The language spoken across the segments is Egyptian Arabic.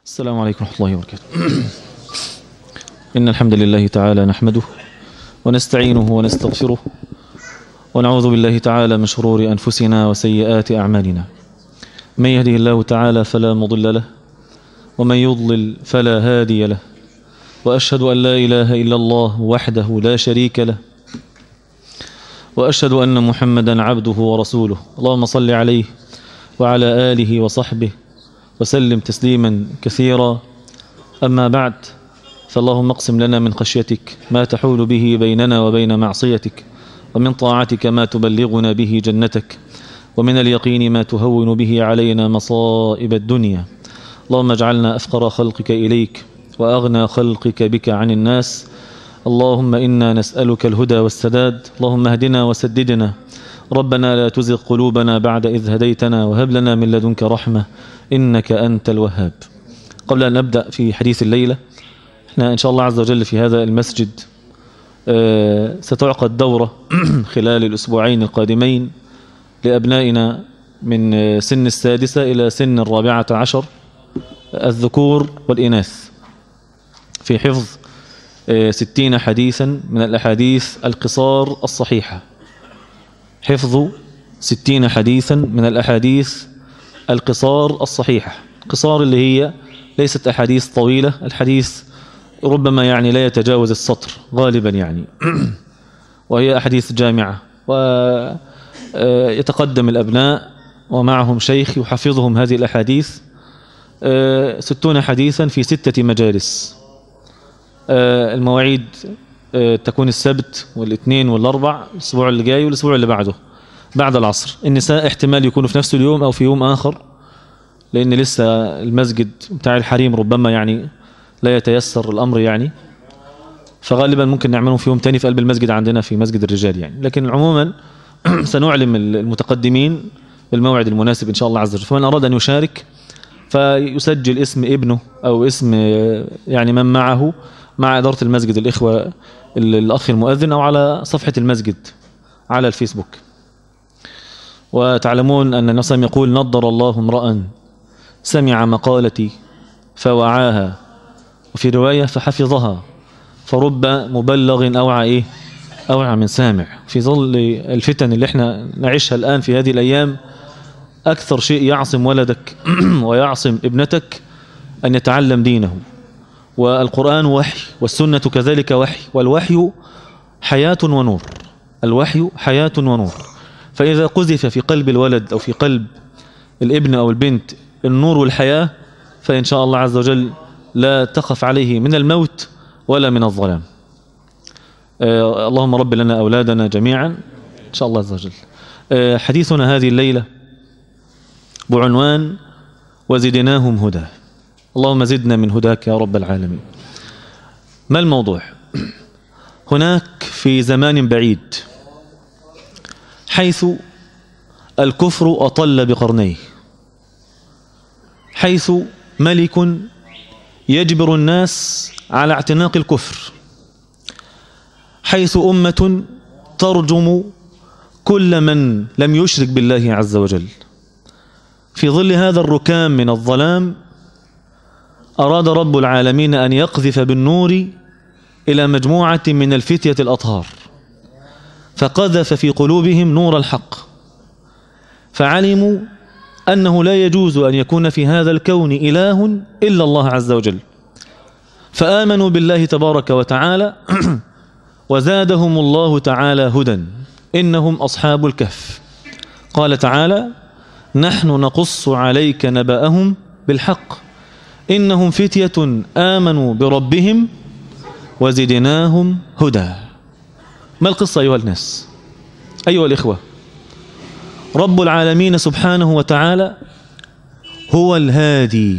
السلام عليكم ورحمة الله وبركاته إن الحمد لله تعالى نحمده ونستعينه ونستغفره ونعوذ بالله تعالى من شرور أنفسنا وسيئات أعمالنا من يهده الله تعالى فلا مضل له ومن يضلل فلا هادي له وأشهد أن لا إله إلا الله وحده لا شريك له وأشهد أن محمدا عبده ورسوله اللهم صل عليه وعلى آله وصحبه وسلم تسليما كثيرا أما بعد فاللهم اقسم لنا من خشيتك ما تحول به بيننا وبين معصيتك ومن طاعتك ما تبلغنا به جنتك ومن اليقين ما تهون به علينا مصائب الدنيا اللهم اجعلنا أفقر خلقك إليك وأغنى خلقك بك عن الناس اللهم إنا نسألك الهدى والسداد اللهم اهدنا وسددنا ربنا لا تزغ قلوبنا بعد إذ هديتنا وهب لنا من لدنك رحمة إنك أنت الوهاب قبل أن نبدأ في حديث الليلة احنا إن شاء الله عز وجل في هذا المسجد آه، ستعقد دورة خلال الأسبوعين القادمين لأبنائنا من آه، سن السادسة إلى سن الرابعة عشر الذكور والإناث في حفظ آه، ستين حديثا من الأحاديث القصار الصحيحة حفظ ستين حديثا من الأحاديث القصار الصحيحة قصار اللي هي ليست أحاديث طويلة الحديث ربما يعني لا يتجاوز السطر غالبا يعني وهي أحاديث جامعة ويتقدم الأبناء ومعهم شيخ يحفظهم هذه الأحاديث آه، ستون حديثا في ستة مجالس آه، المواعيد آه، تكون السبت والاثنين والاربع الاسبوع اللي جاي والاسبوع اللي بعده بعد العصر النساء احتمال يكونوا في نفس اليوم او في يوم اخر لان لسه المسجد بتاع الحريم ربما يعني لا يتيسر الامر يعني فغالبا ممكن نعملهم في يوم تاني في قلب المسجد عندنا في مسجد الرجال يعني لكن عموما سنعلم المتقدمين بالموعد المناسب ان شاء الله عز وجل فمن اراد ان يشارك فيسجل اسم ابنه او اسم يعني من معه مع إدارة المسجد الإخوة الأخ المؤذن أو على صفحة المسجد على الفيسبوك وتعلمون أن النبي صلى الله عليه وسلم يقول نضر الله امرأ سمع مقالتي فوعاها وفي رواية فحفظها فرب مبلغ أوعى إيه أوعى من سامع في ظل الفتن اللي احنا نعيشها الآن في هذه الأيام أكثر شيء يعصم ولدك ويعصم ابنتك أن يتعلم دينه والقرآن وحي والسنة كذلك وحي والوحي حياة ونور الوحي حياة ونور فإذا قذف في قلب الولد أو في قلب الابن أو البنت النور والحياة فإن شاء الله عز وجل لا تخف عليه من الموت ولا من الظلام آه اللهم رب لنا أولادنا جميعا إن شاء الله عز وجل آه حديثنا هذه الليلة بعنوان وزدناهم هدى اللهم زدنا من هداك يا رب العالمين ما الموضوع هناك في زمان بعيد حيث الكفر أطل بقرنيه حيث ملك يجبر الناس على اعتناق الكفر حيث أمة ترجم كل من لم يشرك بالله عز وجل في ظل هذا الركام من الظلام أراد رب العالمين أن يقذف بالنور إلى مجموعة من الفتية الأطهار فقذف في قلوبهم نور الحق فعلموا أنه لا يجوز أن يكون في هذا الكون إله إلا الله عز وجل فآمنوا بالله تبارك وتعالى وزادهم الله تعالى هدى إنهم أصحاب الكهف قال تعالى نحن نقص عليك نبأهم بالحق إنهم فتية آمنوا بربهم وزدناهم هدى ما القصة أيها الناس أيها الإخوة رب العالمين سبحانه وتعالى هو الهادي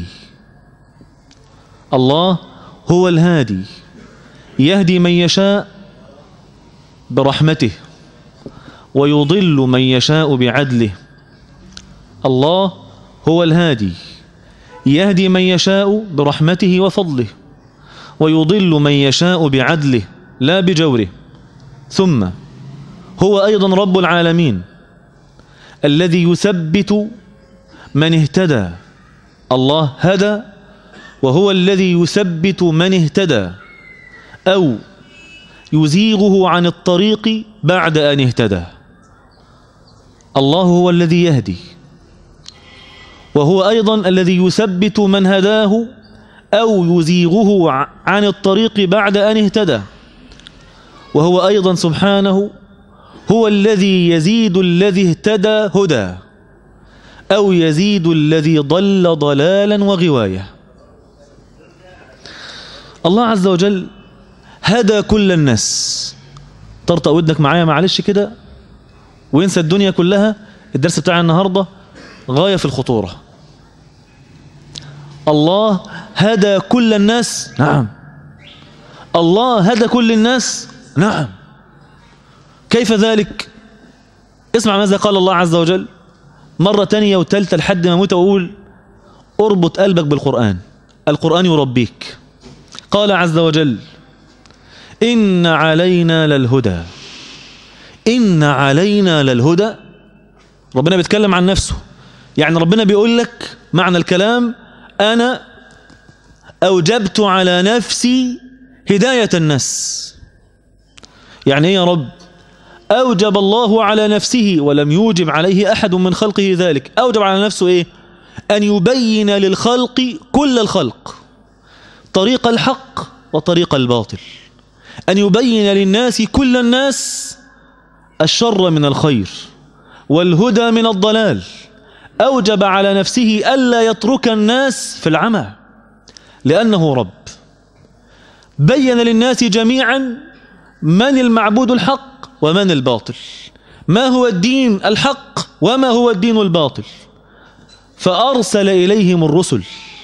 الله هو الهادي يهدي من يشاء برحمته ويضل من يشاء بعدله الله هو الهادي يهدي من يشاء برحمته وفضله ويضل من يشاء بعدله لا بجوره ثم هو أيضا رب العالمين الذي يثبت من اهتدى الله هدى وهو الذي يثبت من اهتدى أو يزيغه عن الطريق بعد أن اهتدى الله هو الذي يهدي وهو أيضا الذي يثبت من هداه أو يزيغه عن الطريق بعد أن اهتدى وهو أيضا سبحانه هو الذي يزيد الذي اهتدى هدى أو يزيد الذي ضل ضلالا وغواية الله عز وجل هدى كل الناس طرطق ودنك معايا معلش كده وينسى الدنيا كلها الدرس بتاع النهاردة غاية في الخطورة الله هدى كل الناس نعم الله هدى كل الناس نعم كيف ذلك اسمع ماذا قال الله عز وجل مرة تانية وتالتة لحد ما موت وأقول اربط قلبك بالقرآن القرآن يربيك قال عز وجل إن علينا للهدى إن علينا للهدى ربنا بيتكلم عن نفسه يعني ربنا بيقول لك معنى الكلام أنا أوجبت على نفسي هداية الناس يعني إيه يا رب أوجب الله على نفسه ولم يوجب عليه أحد من خلقه ذلك أوجب على نفسه إيه أن يبين للخلق كل الخلق طريق الحق وطريق الباطل أن يبين للناس كل الناس الشر من الخير والهدى من الضلال أوجب على نفسه ألا يترك الناس في العمى لأنه رب بين للناس جميعا من المعبود الحق ومن الباطل ما هو الدين الحق وما هو الدين الباطل فأرسل إليهم الرسل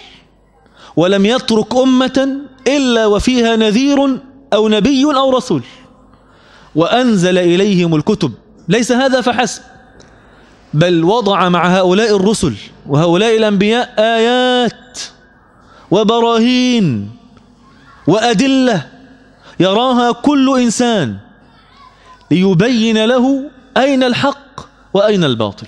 ولم يترك أمة إلا وفيها نذير أو نبي أو رسول وأنزل إليهم الكتب ليس هذا فحسب بل وضع مع هؤلاء الرسل وهؤلاء الأنبياء آيات وبراهين وأدلة يراها كل إنسان ليبين له أين الحق وأين الباطل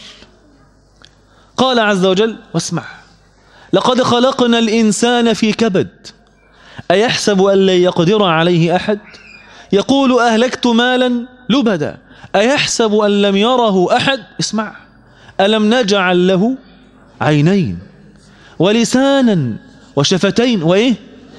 قال عز وجل واسمع لقد خلقنا الإنسان في كبد أيحسب أن لن يقدر عليه أحد يقول أهلكت مالا لبدا أيحسب أن لم يره أحد اسمع ألم نجعل له عينين ولسانا وشفتين وإيه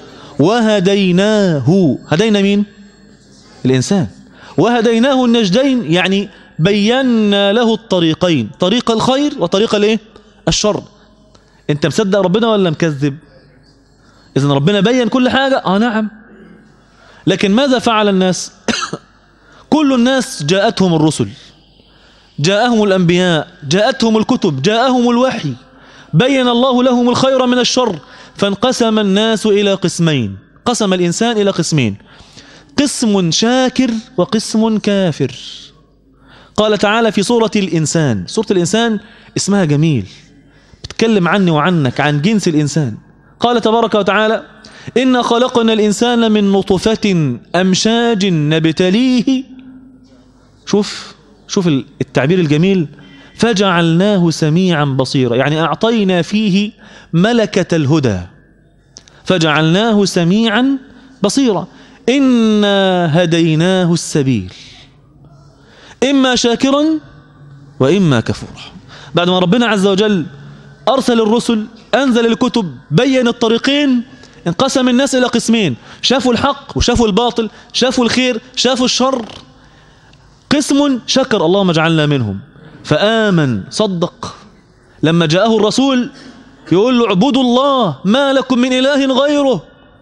وهديناه هدينا مين الإنسان وهديناه النجدين يعني بينا له الطريقين طريق الخير وطريق الايه الشر انت مصدق ربنا ولا مكذب اذا ربنا بين كل حاجة اه نعم لكن ماذا فعل الناس كل الناس جاءتهم الرسل جاءهم الأنبياء جاءتهم الكتب جاءهم الوحي بين الله لهم الخير من الشر فانقسم الناس إلى قسمين قسم الإنسان إلى قسمين قسم شاكر وقسم كافر قال تعالى في سورة الإنسان سورة الإنسان اسمها جميل بتكلم عني وعنك عن جنس الإنسان قال تبارك وتعالى إنا خلقنا الإنسان من نطفة أمشاج نبتليه شوف شوف التعبير الجميل فجعلناه سميعا بصيرا يعني أعطينا فيه ملكة الهدى فجعلناه سميعا بصيرا إنا هديناه السبيل إما شاكرا وإما كفورا بعد ما ربنا عز وجل أرسل الرسل أنزل الكتب بين الطريقين انقسم الناس إلى قسمين شافوا الحق وشافوا الباطل شافوا الخير شافوا الشر قسم شكر اللهم اجعلنا منهم فآمن صدق لما جاءه الرسول يقول له اعبدوا الله ما لكم من إله غيره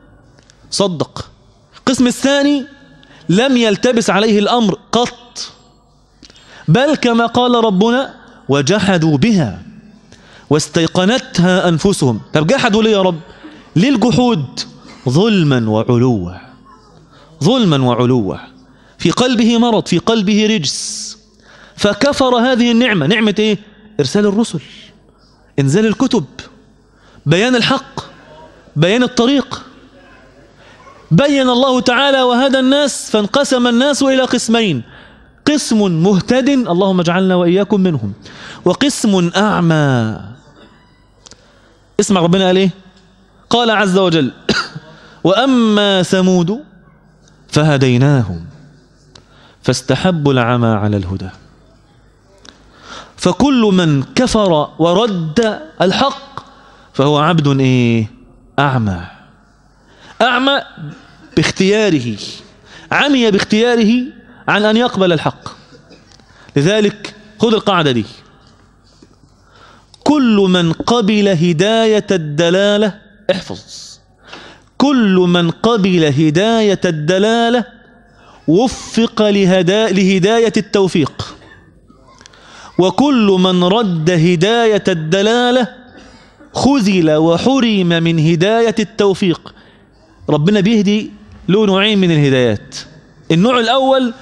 صدق القسم الثاني لم يلتبس عليه الأمر قط بل كما قال ربنا وجحدوا بها واستيقنتها أنفسهم طب جحدوا ليه يا رب ليه الجحود ظلما وعلوا ظلما وعلوا في قلبه مرض في قلبه رجس فكفر هذه النعمة نعمة ايه ارسال الرسل انزال الكتب بيان الحق بيان الطريق بين الله تعالى وهدى الناس فانقسم الناس إلى قسمين قسم مهتد اللهم اجعلنا وإياكم منهم وقسم أعمى اسمع ربنا قال ايه قال عز وجل وأما ثمود فهديناهم فاستحبوا العمى على الهدى فكل من كفر ورد الحق فهو عبد ايه اعمى اعمى باختياره عمي باختياره عن ان يقبل الحق لذلك خذ القاعده دي كل من قبل هدايه الدلاله احفظ كل من قبل هدايه الدلاله وفق لهدا لهدايه التوفيق وكل من رد هداية الدلالة خذل وحرم من هداية التوفيق ربنا بيهدي له نوعين من الهدايات النوع الأول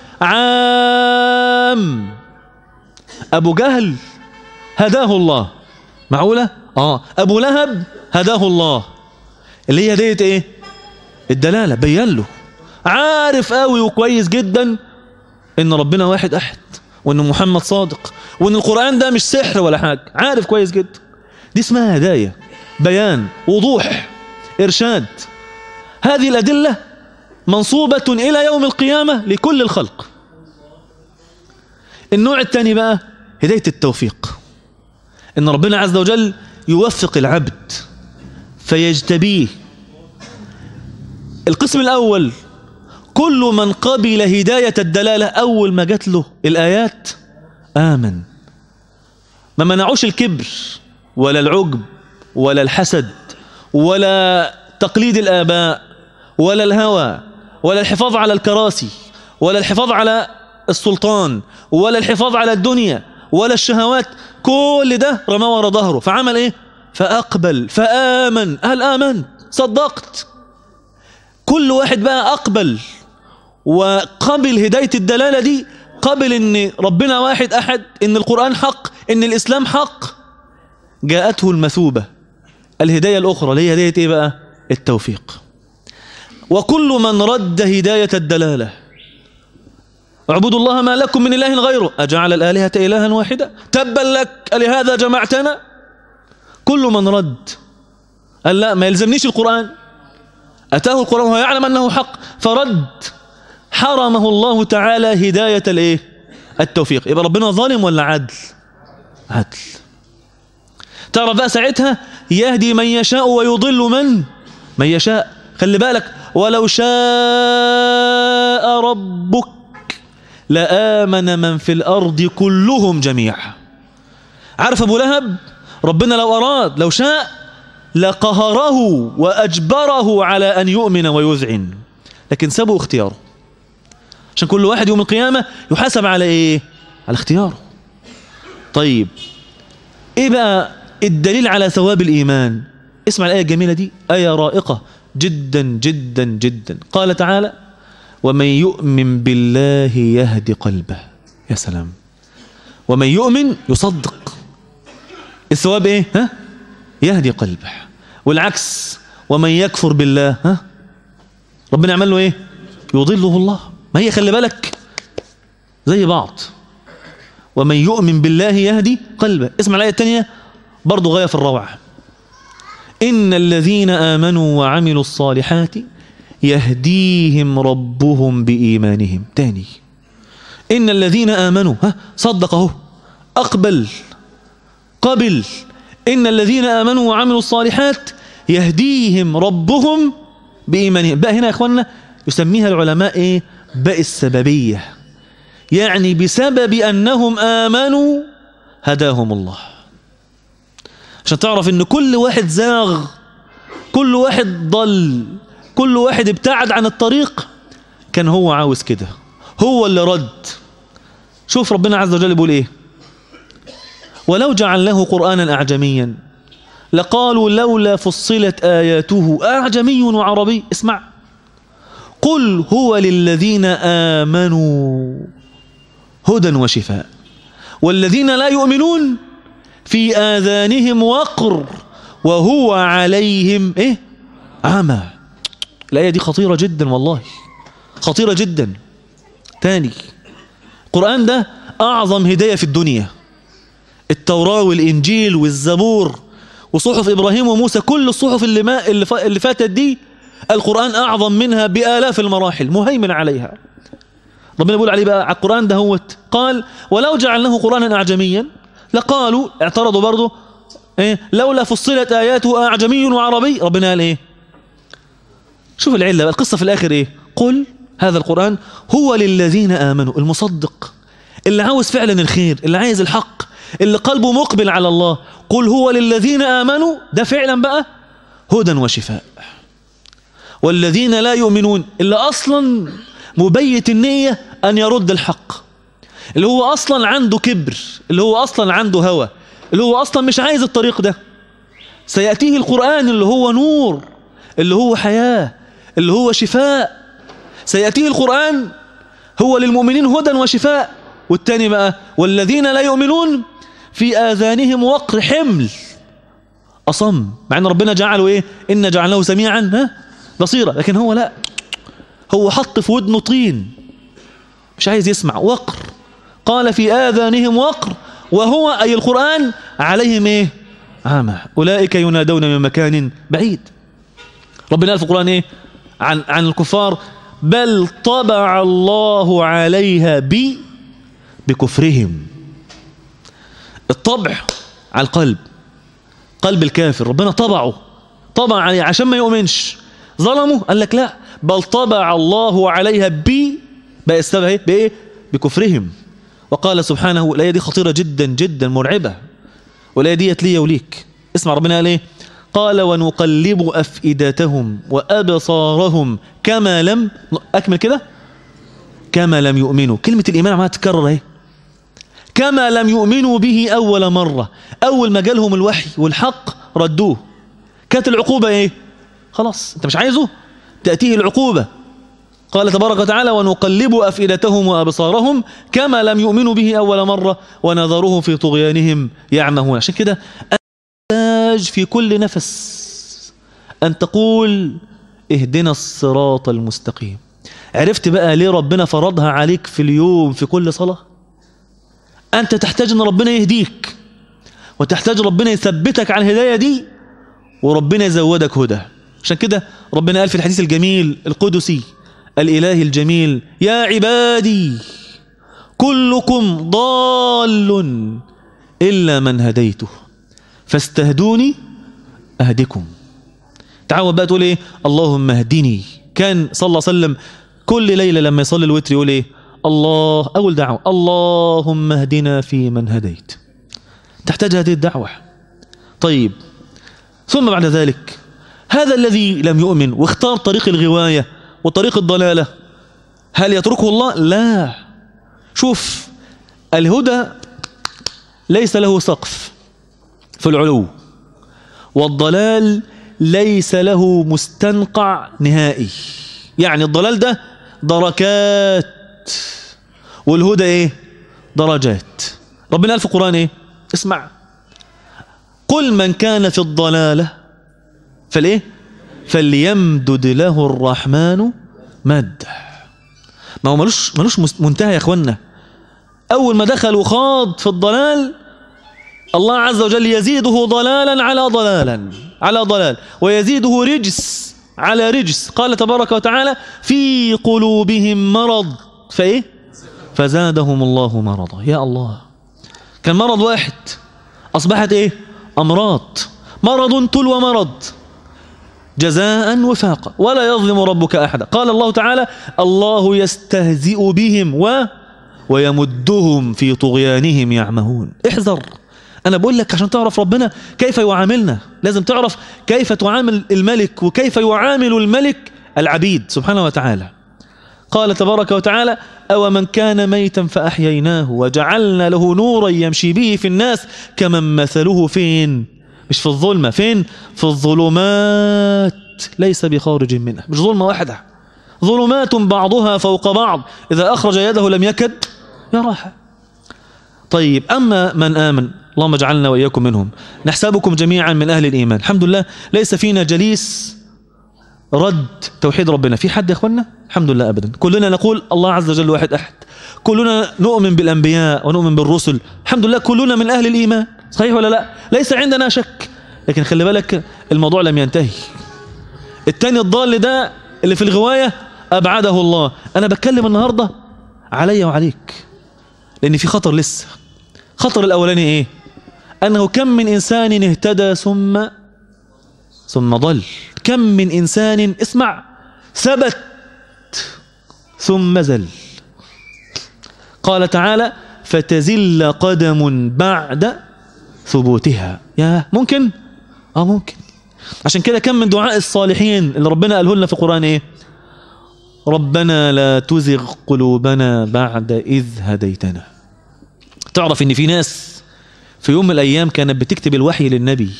عام أبو جهل هداه الله معقولة؟ آه أبو لهب هداه الله اللي هي هدية إيه؟ الدلالة بين له عارف قوي وكويس جدا إن ربنا واحد أحد وإن محمد صادق وإن القرآن ده مش سحر ولا حاجة عارف كويس جدا دي اسمها هداية بيان وضوح إرشاد هذه الأدلة منصوبة إلى يوم القيامة لكل الخلق النوع الثاني بقى هداية التوفيق إن ربنا عز وجل يوفق العبد فيجتبيه القسم الأول كل من قبل هداية الدلالة أول ما جات له الآيات آمن ما منعوش الكبر ولا العجب ولا الحسد ولا تقليد الآباء ولا الهوى ولا الحفاظ على الكراسي ولا الحفاظ على السلطان ولا الحفاظ على الدنيا ولا الشهوات كل ده رمى ورا ظهره فعمل ايه فأقبل فآمن هل آمنت صدقت كل واحد بقى أقبل وقبل هداية الدلالة دي قبل ان ربنا واحد احد ان القرآن حق ان الاسلام حق جاءته المثوبة الهداية الاخرى اللي هي هداية ايه بقى التوفيق وكل من رد هداية الدلالة اعبدوا الله ما لكم من اله غيره اجعل الالهة الها واحدة تبا لك لهذا جمعتنا كل من رد قال لا ما يلزمنيش القرآن أتاه القرآن وهو يعلم أنه حق فرد حرمه الله تعالى هداية الايه التوفيق يبقى ربنا ظالم ولا عدل عدل تعرف بقى ساعتها يهدي من يشاء ويضل من من يشاء خلي بالك ولو شاء ربك لآمن من في الأرض كلهم جميعا عارف أبو لهب ربنا لو أراد لو شاء لقهره وأجبره على أن يؤمن ويذعن لكن سبوا اختياره عشان كل واحد يوم القيامة يحاسب على ايه على اختياره طيب ايه بقى الدليل على ثواب الايمان اسمع الآية الجميلة دي آية رائقة جدا جدا جدا قال تعالى ومن يؤمن بالله يهدي قلبه يا سلام ومن يؤمن يصدق الثواب ايه ها يهدي قلبه والعكس ومن يكفر بالله ها ربنا يعمل له ايه يضله الله ما هي خلي بالك زي بعض ومن يؤمن بالله يهدي قلبه اسمع الآية الثانية برضو غاية في الروعة إن الذين آمنوا وعملوا الصالحات يهديهم ربهم بإيمانهم تاني إن الذين آمنوا ها صدقه أقبل قبل إن الذين آمنوا وعملوا الصالحات يهديهم ربهم بإيمانهم بقى هنا يا إخوانا يسميها العلماء إيه باء السببية يعني بسبب أنهم آمنوا هداهم الله عشان تعرف ان كل واحد زاغ كل واحد ضل كل واحد ابتعد عن الطريق كان هو عاوز كده هو اللي رد شوف ربنا عز وجل بيقول ايه ولو جعلناه قرآنا أعجميا لقالوا لولا فصلت آياته أعجمي وعربي اسمع قل هو للذين آمنوا هدى وشفاء والذين لا يؤمنون في آذانهم وقر وهو عليهم إيه عمى الآية دي خطيرة جدا والله خطيرة جدا تاني القرآن ده أعظم هداية في الدنيا التوراة والإنجيل والزبور وصحف إبراهيم وموسى كل الصحف اللي, ما اللي, ف... اللي فاتت دي القرآن أعظم منها بآلاف المراحل مهيمن عليها ربنا بيقول عليه بقى على القرآن ده هوت قال ولو جعلناه قرآنا أعجميا لقالوا اعترضوا برضه إيه لولا فصلت آياته أعجمي وعربي ربنا قال إيه شوف العلة بقى القصة في الآخر إيه قل هذا القرآن هو للذين آمنوا المصدق اللي عاوز فعلا الخير اللي عايز الحق اللي قلبه مقبل على الله قل هو للذين آمنوا ده فعلا بقى هدى وشفاء والذين لا يؤمنون اللي أصلا مبيت النية أن يرد الحق اللي هو أصلا عنده كبر اللي هو أصلا عنده هوى اللي هو أصلا مش عايز الطريق ده سيأتيه القرآن اللي هو نور اللي هو حياة اللي هو شفاء سيأتيه القرآن هو للمؤمنين هدى وشفاء والتاني بقى والذين لا يؤمنون في آذانهم وقر حمل أصم مع أن ربنا جعله إيه إن جعله سميعا ها بصيرا لكن هو لا هو حط في ودنه طين مش عايز يسمع وقر قال في آذانهم وقر وهو أي القرآن عليهم إيه عامة أولئك ينادون من مكان بعيد ربنا قال في القرآن إيه عن, عن الكفار بل طبع الله عليها ب بكفرهم الطبع على القلب قلب الكافر ربنا طبعه طبع عليه عشان ما يؤمنش ظلمه قال لك لا بل طبع الله عليها ب بقى السبب ايه بايه بكفرهم وقال سبحانه الايه دي خطيره جدا جدا مرعبه والايه ديت ليا وليك اسمع ربنا قال ايه قال ونقلب افئدتهم وابصارهم كما لم اكمل كده كما لم يؤمنوا كلمه الايمان عماله تتكرر اهي كما لم يؤمنوا به اول مره اول ما جالهم الوحي والحق ردوه كانت العقوبه ايه خلاص انت مش عايزه تاتيه العقوبه قال تبارك وتعالى ونقلب أفئدتهم وأبصارهم كما لم يؤمنوا به أول مرة ونظرهم في طغيانهم يعمهون عشان كده أحتاج في كل نفس أن تقول اهدنا الصراط المستقيم عرفت بقى ليه ربنا فرضها عليك في اليوم في كل صلاة أنت تحتاج أن ربنا يهديك وتحتاج ربنا يثبتك على الهداية دي وربنا يزودك هدى عشان كده ربنا قال في الحديث الجميل القدسي الإله الجميل يا عبادي كلكم ضال إلا من هديته فاستهدوني أهدكم تعود بقى تقول إيه اللهم اهدني كان صلى الله عليه وسلم كل ليلة لما يصلي الوتر يقول إيه الله أول دعوة اللهم اهدنا في من هديت تحتاج هذه الدعوة طيب ثم بعد ذلك هذا الذي لم يؤمن واختار طريق الغواية وطريق الضلالة هل يتركه الله لا شوف الهدى ليس له سقف في العلو والضلال ليس له مستنقع نهائي يعني الضلال ده دركات والهدى ايه درجات ربنا قال في القرآن ايه اسمع قل من كان في الضلالة فالايه فليمدد له الرحمن مد ما هو ملوش ملوش منتهى يا اخوانا اول ما دخل وخاض في الضلال الله عز وجل يزيده ضلالا على ضلالا على ضلال ويزيده رجس على رجس قال تبارك وتعالى في قلوبهم مرض فايه فزادهم الله مرضا يا الله كان مرض واحد اصبحت ايه امراض مرض تلو مرض جزاء وفاقا ولا يظلم ربك أحدا قال الله تعالى الله يستهزئ بهم و ويمدهم في طغيانهم يعمهون احذر أنا بقول لك عشان تعرف ربنا كيف يعاملنا لازم تعرف كيف تعامل الملك وكيف يعامل الملك العبيد سبحانه وتعالى قال تبارك وتعالى أو من كان ميتا فأحييناه وجعلنا له نورا يمشي به في الناس كمن مثله فين مش في الظلمة فين في الظلمات ليس بخارج منها مش ظلمة واحدة ظلمات بعضها فوق بعض إذا أخرج يده لم يكد يراها طيب أما من آمن اللهم اجعلنا وإياكم منهم نحسبكم جميعا من أهل الإيمان الحمد لله ليس فينا جليس رد توحيد ربنا في حد يا أخوانا الحمد لله أبدا كلنا نقول الله عز وجل واحد أحد كلنا نؤمن بالأنبياء ونؤمن بالرسل الحمد لله كلنا من أهل الإيمان صحيح ولا لا ليس عندنا شك لكن خلي بالك الموضوع لم ينتهي التاني الضال ده اللي في الغواية أبعده الله أنا بتكلم النهاردة عليا وعليك لأن في خطر لسه خطر الأولاني إيه أنه كم من إنسان اهتدى ثم ثم ضل كم من إنسان اسمع ثبت ثم زل قال تعالى فتزل قدم بعد ثبوتها يا ممكن اه ممكن عشان كده كم من دعاء الصالحين اللي ربنا قاله لنا في القرآن ايه ربنا لا تزغ قلوبنا بعد إذ هديتنا تعرف ان في ناس في يوم من الأيام كانت بتكتب الوحي للنبي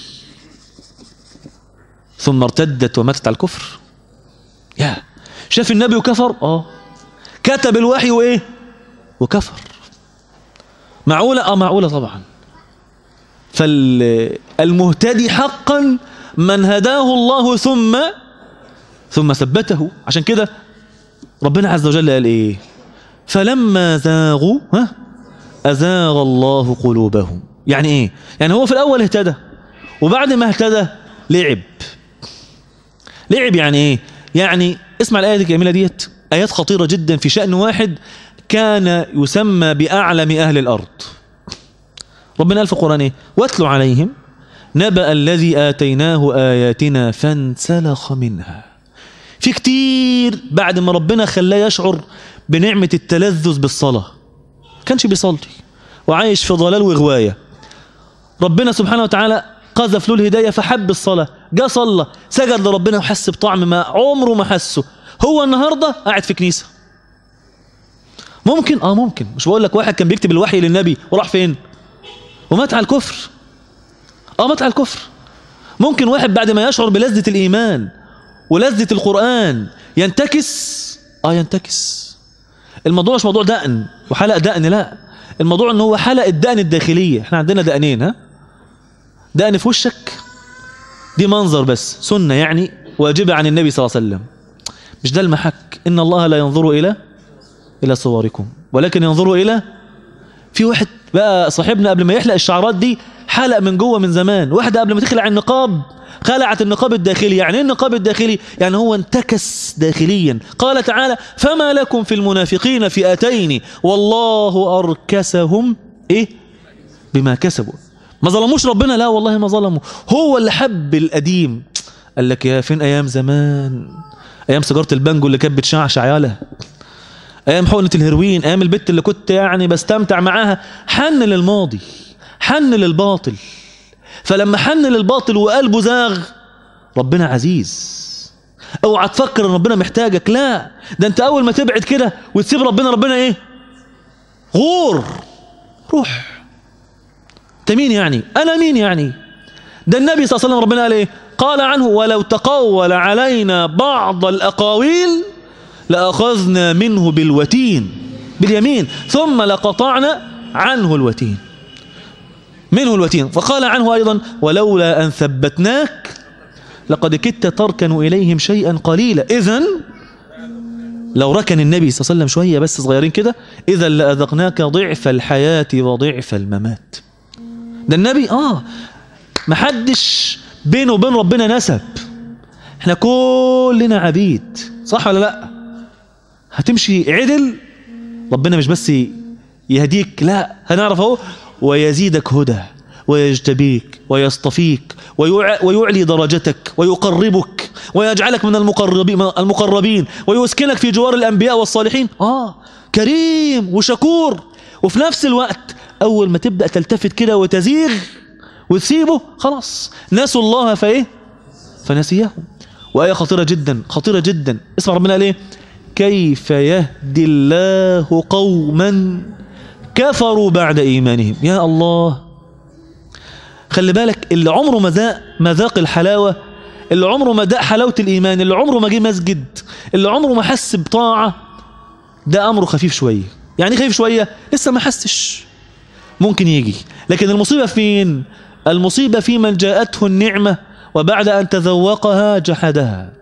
ثم ارتدت وماتت على الكفر يا شاف النبي وكفر اه كتب الوحي وايه وكفر معقولة اه معقولة طبعا فالمهتدي حقا من هداه الله ثم ثم ثبته عشان كده ربنا عز وجل قال ايه فلما زاغوا ها أزاغ الله قلوبهم يعني ايه يعني هو في الأول اهتدى وبعد ما اهتدى لعب لعب يعني ايه يعني اسمع الآية الجميلة ديت آيات خطيرة جدا في شأن واحد كان يسمى بأعلم أهل الأرض ربنا قال في القرآن ايه واتلوا عليهم نبأ الذي آتيناه آياتنا فانسلخ منها في كتير بعد ما ربنا خلاه يشعر بنعمة التلذذ بالصلاة كانش بيصلي وعايش في ضلال وغواية ربنا سبحانه وتعالى قذف له الهداية فحب الصلاة جاء صلى سجد لربنا وحس بطعم ما عمره ما حسه هو النهاردة قاعد في كنيسة ممكن اه ممكن مش بقول لك واحد كان بيكتب الوحي للنبي وراح فين ومات على الكفر اه مات على الكفر ممكن واحد بعد ما يشعر بلذة الإيمان ولذة القرآن ينتكس اه ينتكس الموضوع مش موضوع دقن وحلق دقن لا الموضوع ان هو حلق الدقن الداخلية احنا عندنا دقنين ها دقن في وشك دي منظر بس سنة يعني واجبة عن النبي صلى الله عليه وسلم مش ده المحك إن الله لا ينظر إلى إلى صوركم ولكن ينظر إلى في واحد بقى صاحبنا قبل ما يحلق الشعرات دي حلق من جوه من زمان واحدة قبل ما تخلع النقاب خلعت النقاب الداخلي يعني ايه النقاب الداخلي يعني هو انتكس داخليا قال تعالى فما لكم في المنافقين فئتين والله أركسهم ايه بما كسبوا ما ظلموش ربنا لا والله ما ظلموا هو اللي حب القديم قال لك يا فين ايام زمان ايام سيجاره البانجو اللي كانت بتشعشع يالا ايام حقنه الهيروين ايام البت اللي كنت يعني بستمتع معاها حن للماضي حن للباطل فلما حن للباطل وقلبه زاغ ربنا عزيز اوعى تفكر ان ربنا محتاجك لا ده انت اول ما تبعد كده وتسيب ربنا ربنا ايه غور روح انت مين يعني انا مين يعني ده النبي صلى الله عليه وسلم ربنا قال ايه قال عنه ولو تقول علينا بعض الاقاويل لاخذنا منه بالوتين باليمين ثم لقطعنا عنه الوتين منه الوتين فقال عنه ايضا ولولا ان ثبتناك لقد كدت تركن اليهم شيئا قليلا اذا لو ركن النبي صلى الله عليه وسلم شويه بس صغيرين كده اذا لاذقناك ضعف الحياه وضعف الممات ده النبي اه محدش بينه وبين ربنا نسب احنا كلنا عبيد صح ولا لا هتمشي عدل ربنا مش بس يهديك لا هنعرف اهو ويزيدك هدى ويجتبيك ويصطفيك ويعلي درجتك ويقربك ويجعلك من المقربين المقربين ويسكنك في جوار الانبياء والصالحين اه كريم وشكور وفي نفس الوقت اول ما تبدا تلتفت كده وتزيغ وتسيبه خلاص نسوا الله فايه فنسيهم وآية خطيرة جدا خطيرة جدا اسمع ربنا قال ايه كيف يهدي الله قوما كفروا بعد إيمانهم يا الله خلي بالك اللي عمره ما ذاق مذاق الحلاوة اللي عمره ما داق حلاوة الإيمان اللي عمره ما جه مسجد اللي عمره ما حس بطاعة ده أمره خفيف شوية يعني خفيف شوية لسه ما حسش ممكن يجي لكن المصيبة فين المصيبة في من جاءته النعمة وبعد أن تذوقها جحدها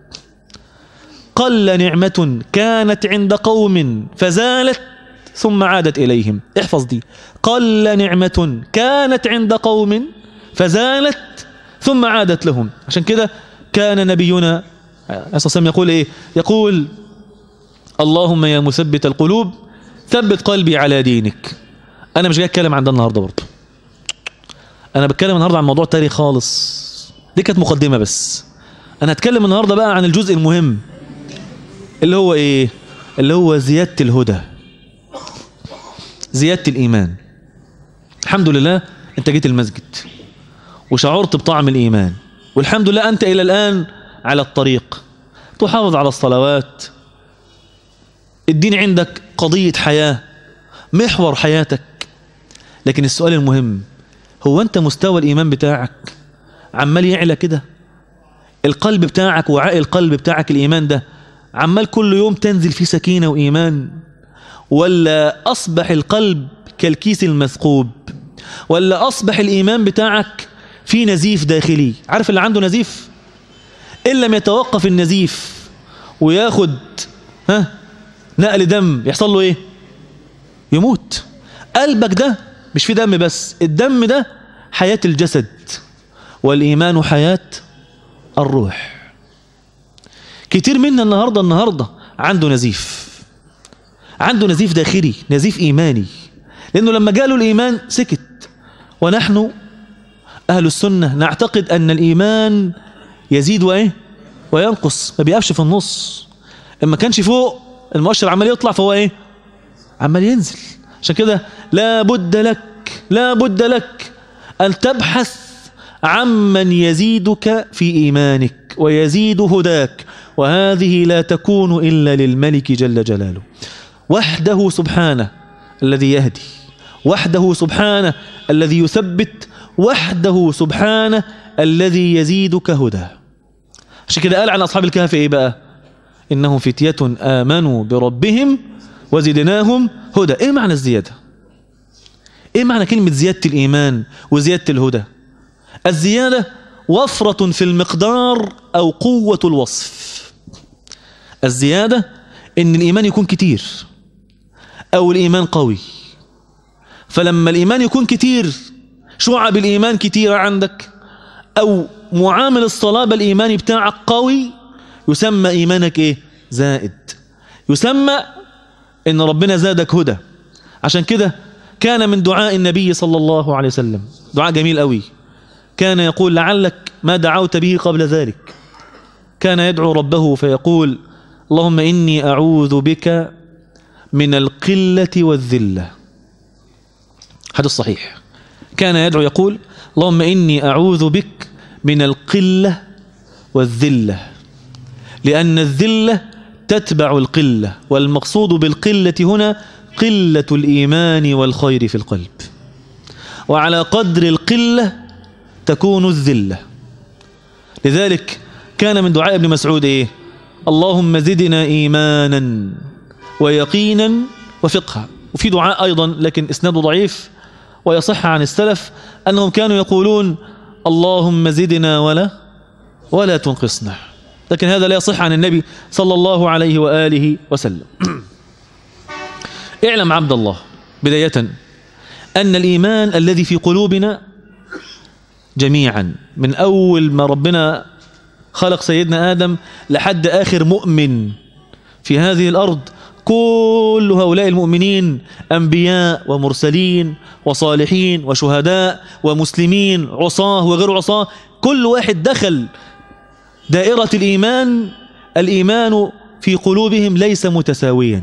قل نعمة كانت عند قوم فزالت ثم عادت إليهم احفظ دي قل نعمة كانت عند قوم فزالت ثم عادت لهم عشان كده كان نبينا أساسا يقول إيه يقول اللهم يا مثبت القلوب ثبت قلبي على دينك أنا مش جاي أتكلم عن ده النهاردة برضه أنا بتكلم النهاردة عن موضوع تاني خالص دي كانت مقدمة بس أنا هتكلم النهاردة بقى عن الجزء المهم اللي هو إيه اللي هو زيادة الهدى زيادة الإيمان الحمد لله أنت جيت المسجد وشعرت بطعم الإيمان والحمد لله أنت إلى الآن على الطريق تحافظ على الصلوات الدين عندك قضية حياة محور حياتك لكن السؤال المهم هو أنت مستوى الإيمان بتاعك عمال يعلى كده القلب بتاعك وعاء القلب بتاعك الإيمان ده عمال كل يوم تنزل فيه سكينة وإيمان ولا أصبح القلب كالكيس المثقوب ولا أصبح الإيمان بتاعك في نزيف داخلي عارف اللي عنده نزيف إن لم يتوقف النزيف وياخد ها نقل دم يحصل له إيه يموت قلبك ده مش في دم بس الدم ده حياة الجسد والإيمان حياة الروح كتير منا النهاردة النهاردة عنده نزيف عنده نزيف داخلي نزيف إيماني لأنه لما جاله الإيمان سكت ونحن أهل السنة نعتقد أن الإيمان يزيد وإيه وينقص ما بيقفش في النص إما كانش فوق المؤشر عمال يطلع فهو إيه عمال ينزل عشان كده لا بد لك لا بد لك أن تبحث عمن يزيدك في إيمانك ويزيد هداك وهذه لا تكون إلا للملك جل جلاله وحده سبحانه الذي يهدي وحده سبحانه الذي يثبت وحده سبحانه الذي يزيدك هدى عشان كده قال عن أصحاب الكهف إيه بقى إنهم فتية آمنوا بربهم وزدناهم هدى إيه معنى الزيادة إيه معنى كلمة زيادة الإيمان وزيادة الهدى الزيادة وفرة في المقدار أو قوة الوصف الزيادة إن الإيمان يكون كتير أو الإيمان قوي فلما الإيمان يكون كتير شعب الإيمان كتيرة عندك أو معامل الصلابة الإيماني بتاعك قوي يسمى إيمانك إيه زائد يسمى إن ربنا زادك هدى عشان كده كان من دعاء النبي صلى الله عليه وسلم دعاء جميل قوي كان يقول لعلك ما دعوت به قبل ذلك كان يدعو ربه فيقول اللهم إني أعوذ بك من القلة والذلة حديث صحيح كان يدعو يقول اللهم إني أعوذ بك من القلة والذلة لأن الذلة تتبع القلة والمقصود بالقلة هنا قلة الإيمان والخير في القلب وعلى قدر القلة تكون الذلة لذلك كان من دعاء ابن مسعود إيه اللهم زدنا إيمانا ويقينا وفقها وفي دعاء أيضا لكن إسناده ضعيف ويصح عن السلف أنهم كانوا يقولون اللهم زدنا ولا ولا تنقصنا لكن هذا لا يصح عن النبي صلى الله عليه وآله وسلم اعلم عبد الله بداية أن الإيمان الذي في قلوبنا جميعا من أول ما ربنا خلق سيدنا آدم لحد آخر مؤمن في هذه الأرض كل هؤلاء المؤمنين أنبياء ومرسلين وصالحين وشهداء ومسلمين عصاه وغير عصاه كل واحد دخل دائرة الإيمان الإيمان في قلوبهم ليس متساويا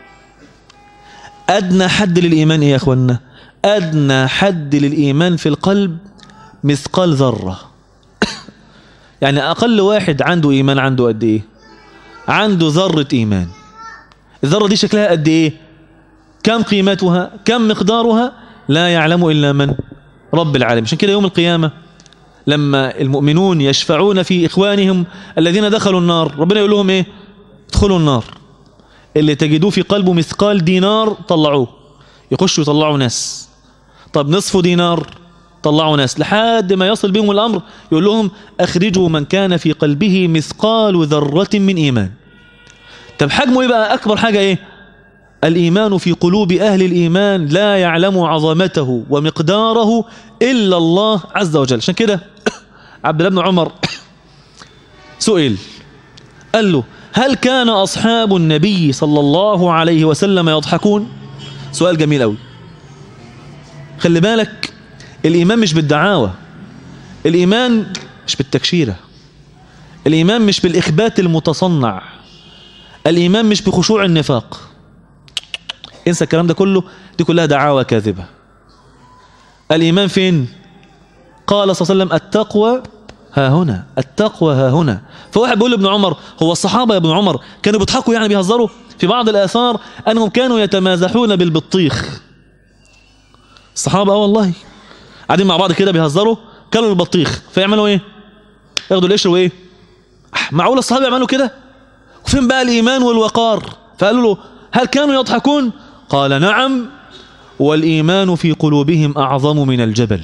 أدنى حد للإيمان إيه يا أخوانا أدنى حد للإيمان في القلب مثقال ذرة يعني أقل واحد عنده إيمان عنده قد إيه عنده ذرة إيمان الذرة دي شكلها قد إيه كم قيمتها كم مقدارها لا يعلم إلا من رب العالمين عشان كده يوم القيامة لما المؤمنون يشفعون في إخوانهم الذين دخلوا النار ربنا يقول لهم إيه ادخلوا النار اللي تجدوه في قلبه مثقال دينار طلعوه يخشوا يطلعوا ناس طب نصف دينار طلعوا ناس لحد ما يصل بهم الأمر يقول لهم أخرجوا من كان في قلبه مثقال ذرة من إيمان طب حجمه إيه بقى أكبر حاجة إيه الإيمان في قلوب أهل الإيمان لا يعلم عظمته ومقداره إلا الله عز وجل عشان كده عبد الله بن عمر سئل قال له هل كان أصحاب النبي صلى الله عليه وسلم يضحكون سؤال جميل أوي خلي بالك الإيمان مش بالدعاوى الإيمان مش بالتكشيرة الإيمان مش بالإخبات المتصنع الإيمان مش بخشوع النفاق انسى الكلام ده كله دي كلها دعاوى كاذبة الإيمان فين قال صلى الله عليه وسلم التقوى ها هنا التقوى ها هنا فواحد بيقول لابن عمر هو الصحابة يا ابن عمر كانوا بيضحكوا يعني بيهزروا في بعض الآثار أنهم كانوا يتمازحون بالبطيخ الصحابة اه والله قاعدين مع بعض كده بيهزروا كانوا البطيخ فيعملوا ايه ياخدوا القشر وايه معقول الصحابة يعملوا كده وفين بقى الإيمان والوقار فقالوا له هل كانوا يضحكون قال نعم والإيمان في قلوبهم أعظم من الجبل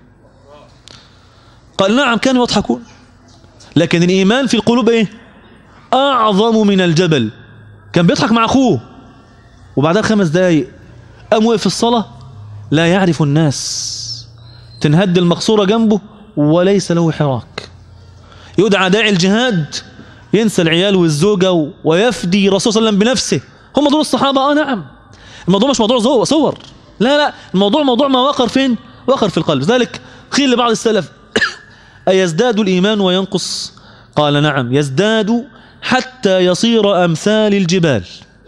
قال نعم كانوا يضحكون لكن الإيمان في القلوب إيه أعظم من الجبل كان بيضحك مع أخوه وبعدها خمس دقايق قام وقف في الصلاة لا يعرف الناس تنهد المقصورة جنبه وليس له حراك يدعى داعي الجهاد ينسى العيال والزوجة ويفدي رسول صلى الله عليه وسلم بنفسه هم دول الصحابة اه نعم الموضوع مش موضوع صور لا لا الموضوع موضوع ما وقر فين وقر في القلب ذلك قيل لبعض السلف أيزداد الإيمان وينقص قال نعم يزداد حتى يصير أمثال الجبال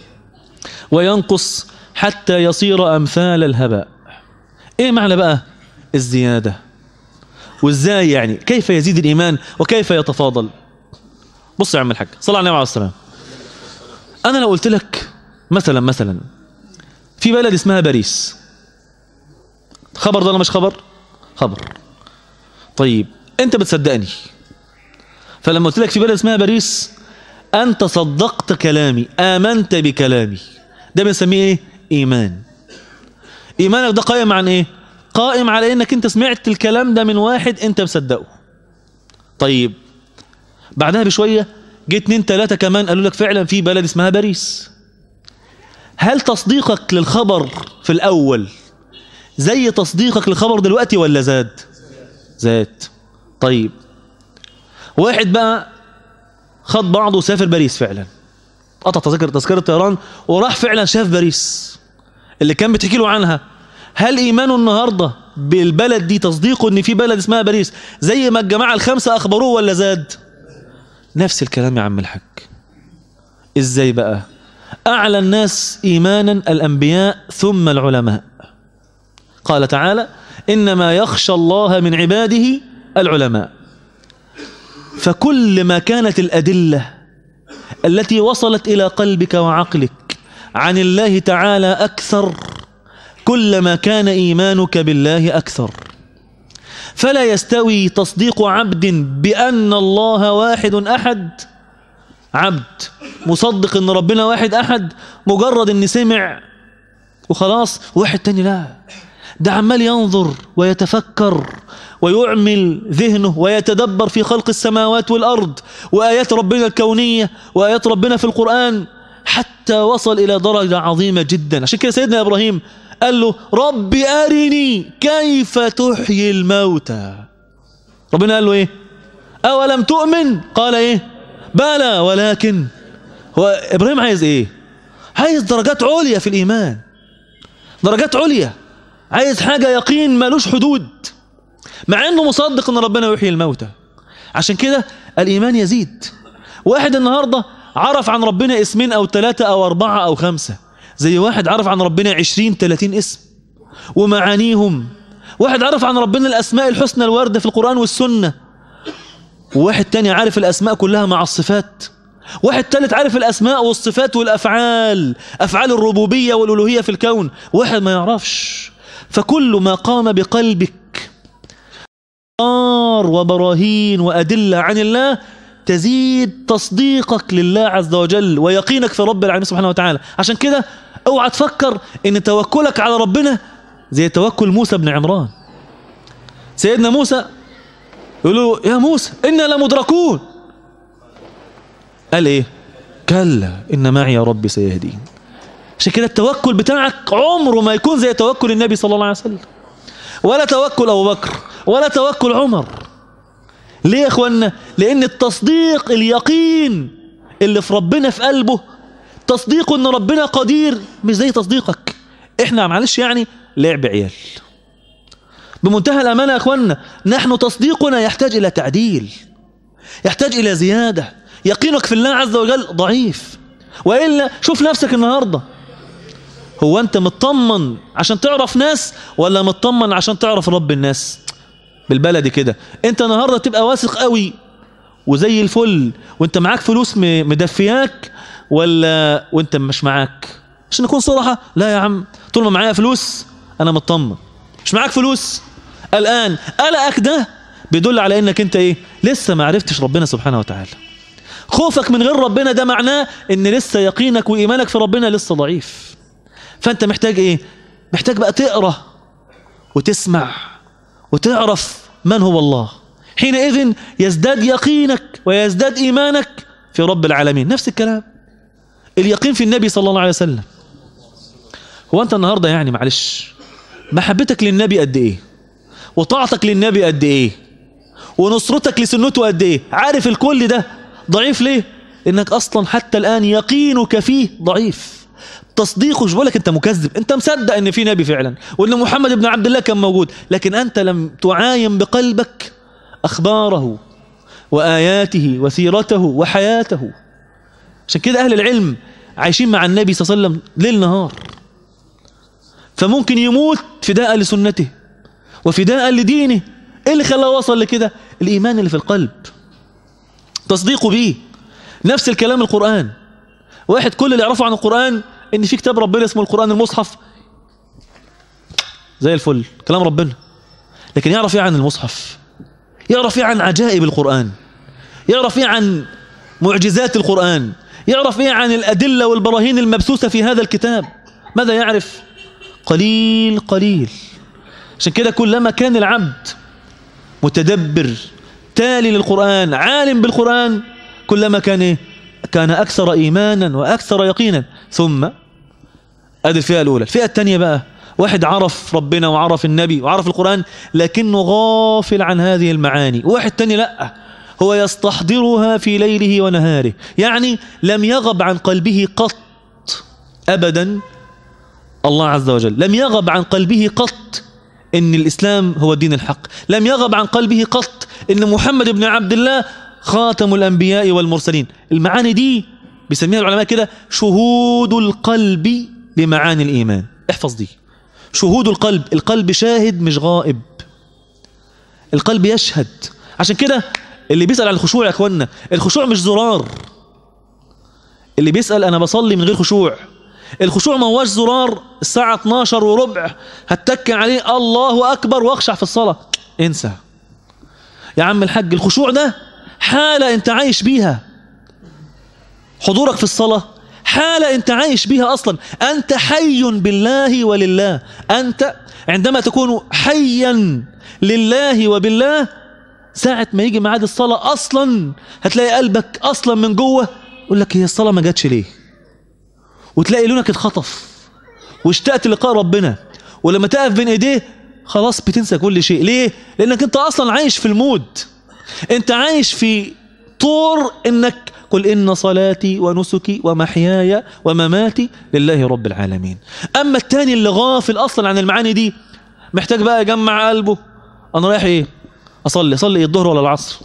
وينقص حتى يصير أمثال الهباء إيه معنى بقى الزيادة وإزاي يعني كيف يزيد الإيمان وكيف يتفاضل بص يا عم الحاج صلى على النبي عليه السلام أنا لو قلت لك مثلا مثلا في بلد اسمها باريس خبر ده ولا مش خبر خبر طيب انت بتصدقني فلما قلت لك في بلد اسمها باريس انت صدقت كلامي امنت بكلامي ده بنسميه ايه ايمان ايمانك ده قائم عن ايه قائم على انك انت سمعت الكلام ده من واحد انت مصدقه طيب بعدها بشويه جه اتنين تلاته كمان قالوا لك فعلا في بلد اسمها باريس هل تصديقك للخبر في الاول زي تصديقك للخبر دلوقتي ولا زاد زاد طيب واحد بقى خد بعضه وسافر باريس فعلا قطع تذكرة تذكرة طيران وراح فعلا شاف باريس اللي كان بتحكي له عنها هل ايمانه النهارده بالبلد دي تصديقه ان في بلد اسمها باريس زي ما الجماعه الخمسه اخبروه ولا زاد نفس الكلام يا عم الحاج ازاي بقى اعلى الناس ايمانا الانبياء ثم العلماء قال تعالى انما يخشى الله من عباده العلماء فكل ما كانت الادله التي وصلت الى قلبك وعقلك عن الله تعالى اكثر كلما كان ايمانك بالله اكثر فلا يستوي تصديق عبد بان الله واحد احد عبد مصدق ان ربنا واحد احد مجرد ان سمع وخلاص واحد تاني لا ده عمال ينظر ويتفكر ويعمل ذهنه ويتدبر في خلق السماوات والأرض وآيات ربنا الكونية وآيات ربنا في القرآن حتى وصل إلى درجة عظيمة جدا عشان كده سيدنا إبراهيم قال له رب أرني كيف تحيي الموتى ربنا قال له إيه أولم تؤمن قال إيه بلى ولكن هو إبراهيم عايز إيه عايز درجات عليا في الإيمان درجات عليا عايز حاجة يقين ملوش حدود مع انه مصدق ان ربنا يحيي الموتى عشان كده الايمان يزيد واحد النهاردة عرف عن ربنا اسمين او ثلاثة او اربعة او خمسة زي واحد عرف عن ربنا عشرين تلاتين اسم ومعانيهم واحد عرف عن ربنا الاسماء الحسنى الواردة في القرآن والسنة وواحد تاني عارف الاسماء كلها مع الصفات واحد تالت عارف الاسماء والصفات والافعال افعال الربوبية والالوهية في الكون واحد ما يعرفش فكل ما قام بقلبك آر وبراهين وأدلة عن الله تزيد تصديقك لله عز وجل ويقينك في رب العالمين سبحانه وتعالى عشان كده اوعى تفكر ان توكلك على ربنا زي توكل موسى بن عمران سيدنا موسى يقولوا يا موسى إنا لمدركون قال ايه كلا إن معي ربي سيهدين عشان كده التوكل بتاعك عمره ما يكون زي توكل النبي صلى الله عليه وسلم ولا توكل أبو بكر ولا توكل عمر ليه يا اخوانا لان التصديق اليقين اللي في ربنا في قلبه تصديقه ان ربنا قدير مش زي تصديقك احنا معلش يعني لعب عيال بمنتهى الامانه يا اخوانا نحن تصديقنا يحتاج الى تعديل يحتاج الى زياده يقينك في الله عز وجل ضعيف والا شوف نفسك النهارده هو انت مطمن عشان تعرف ناس ولا مطمن عشان تعرف رب الناس بالبلدي كده انت النهارده تبقى واثق قوي وزي الفل وانت معاك فلوس مدفياك ولا وانت مش معاك عشان نكون صراحه لا يا عم طول ما معايا فلوس انا مطمن مش معاك فلوس الان قلقك ده بيدل على انك انت ايه لسه ما عرفتش ربنا سبحانه وتعالى خوفك من غير ربنا ده معناه ان لسه يقينك وايمانك في ربنا لسه ضعيف فانت محتاج ايه محتاج بقى تقرا وتسمع وتعرف من هو الله حينئذ يزداد يقينك ويزداد ايمانك في رب العالمين نفس الكلام اليقين في النبي صلى الله عليه وسلم هو انت النهارده يعني معلش محبتك للنبي قد ايه وطاعتك للنبي قد ايه ونصرتك لسنته قد ايه عارف الكل ده ضعيف ليه انك اصلا حتى الان يقينك فيه ضعيف تصديقه مش بقولك انت مكذب انت مصدق ان في نبي فعلا وان محمد بن عبد الله كان موجود لكن انت لم تعاين بقلبك اخباره واياته وسيرته وحياته عشان كده اهل العلم عايشين مع النبي صلى الله عليه وسلم ليل نهار فممكن يموت فداء لسنته وفداء لدينه ايه اللي خلاه وصل لكده الايمان اللي في القلب تصديقه بيه نفس الكلام القرآن واحد كل اللي يعرفه عن القرآن ان في كتاب ربنا اسمه القرآن المصحف زي الفل كلام ربنا لكن يعرف ايه عن المصحف يعرف ايه عن عجائب القرآن يعرف ايه عن معجزات القرآن يعرف ايه عن الأدلة والبراهين المبثوثة في هذا الكتاب ماذا يعرف قليل قليل عشان كده كلما كان العبد متدبر تالي للقرآن عالم بالقرآن كلما كان إيه؟ كان أكثر إيمانا وأكثر يقينا ثم أدي الفئة الأولى الفئة الثانية بقى واحد عرف ربنا وعرف النبي وعرف القرآن لكنه غافل عن هذه المعاني واحد تاني لأ هو يستحضرها في ليله ونهاره يعني لم يغب عن قلبه قط أبدا الله عز وجل لم يغب عن قلبه قط ان الاسلام هو الدين الحق لم يغب عن قلبه قط ان محمد بن عبد الله خاتم الانبياء والمرسلين المعاني دي بيسميها العلماء كده شهود القلب لمعاني الايمان احفظ دي شهود القلب القلب شاهد مش غائب القلب يشهد عشان كده اللي بيسأل عن الخشوع يا اخوانا الخشوع مش زرار اللي بيسأل انا بصلي من غير خشوع الخشوع ما هواش زرار الساعة 12 وربع هتك عليه الله أكبر واخشع في الصلاة انسى يا عم الحاج الخشوع ده حالة انت عايش بيها حضورك في الصلاة حالة انت عايش بيها أصلا أنت حي بالله ولله أنت عندما تكون حيا لله وبالله ساعة ما يجي ميعاد الصلاة أصلا هتلاقي قلبك أصلا من جوه يقول لك هي الصلاة ما جاتش ليه وتلاقي لونك اتخطف واشتقت لقاء ربنا ولما تقف بين ايديه خلاص بتنسى كل شيء ليه لانك انت اصلا عايش في المود انت عايش في طور انك قل ان صلاتي ونسكي ومحياي ومماتي لله رب العالمين اما التاني اللي غافل اصلا عن المعاني دي محتاج بقى يجمع قلبه انا رايح ايه اصلي اصلي الظهر ولا العصر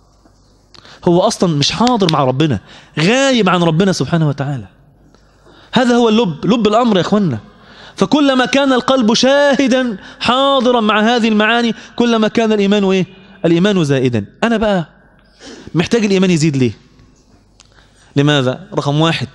هو اصلا مش حاضر مع ربنا غايب عن ربنا سبحانه وتعالى هذا هو اللب لب الأمر يا أخوانا فكلما كان القلب شاهدا حاضرا مع هذه المعاني كلما كان الإيمان إيه؟ الإيمان زائدا أنا بقى محتاج الإيمان يزيد ليه لماذا رقم واحد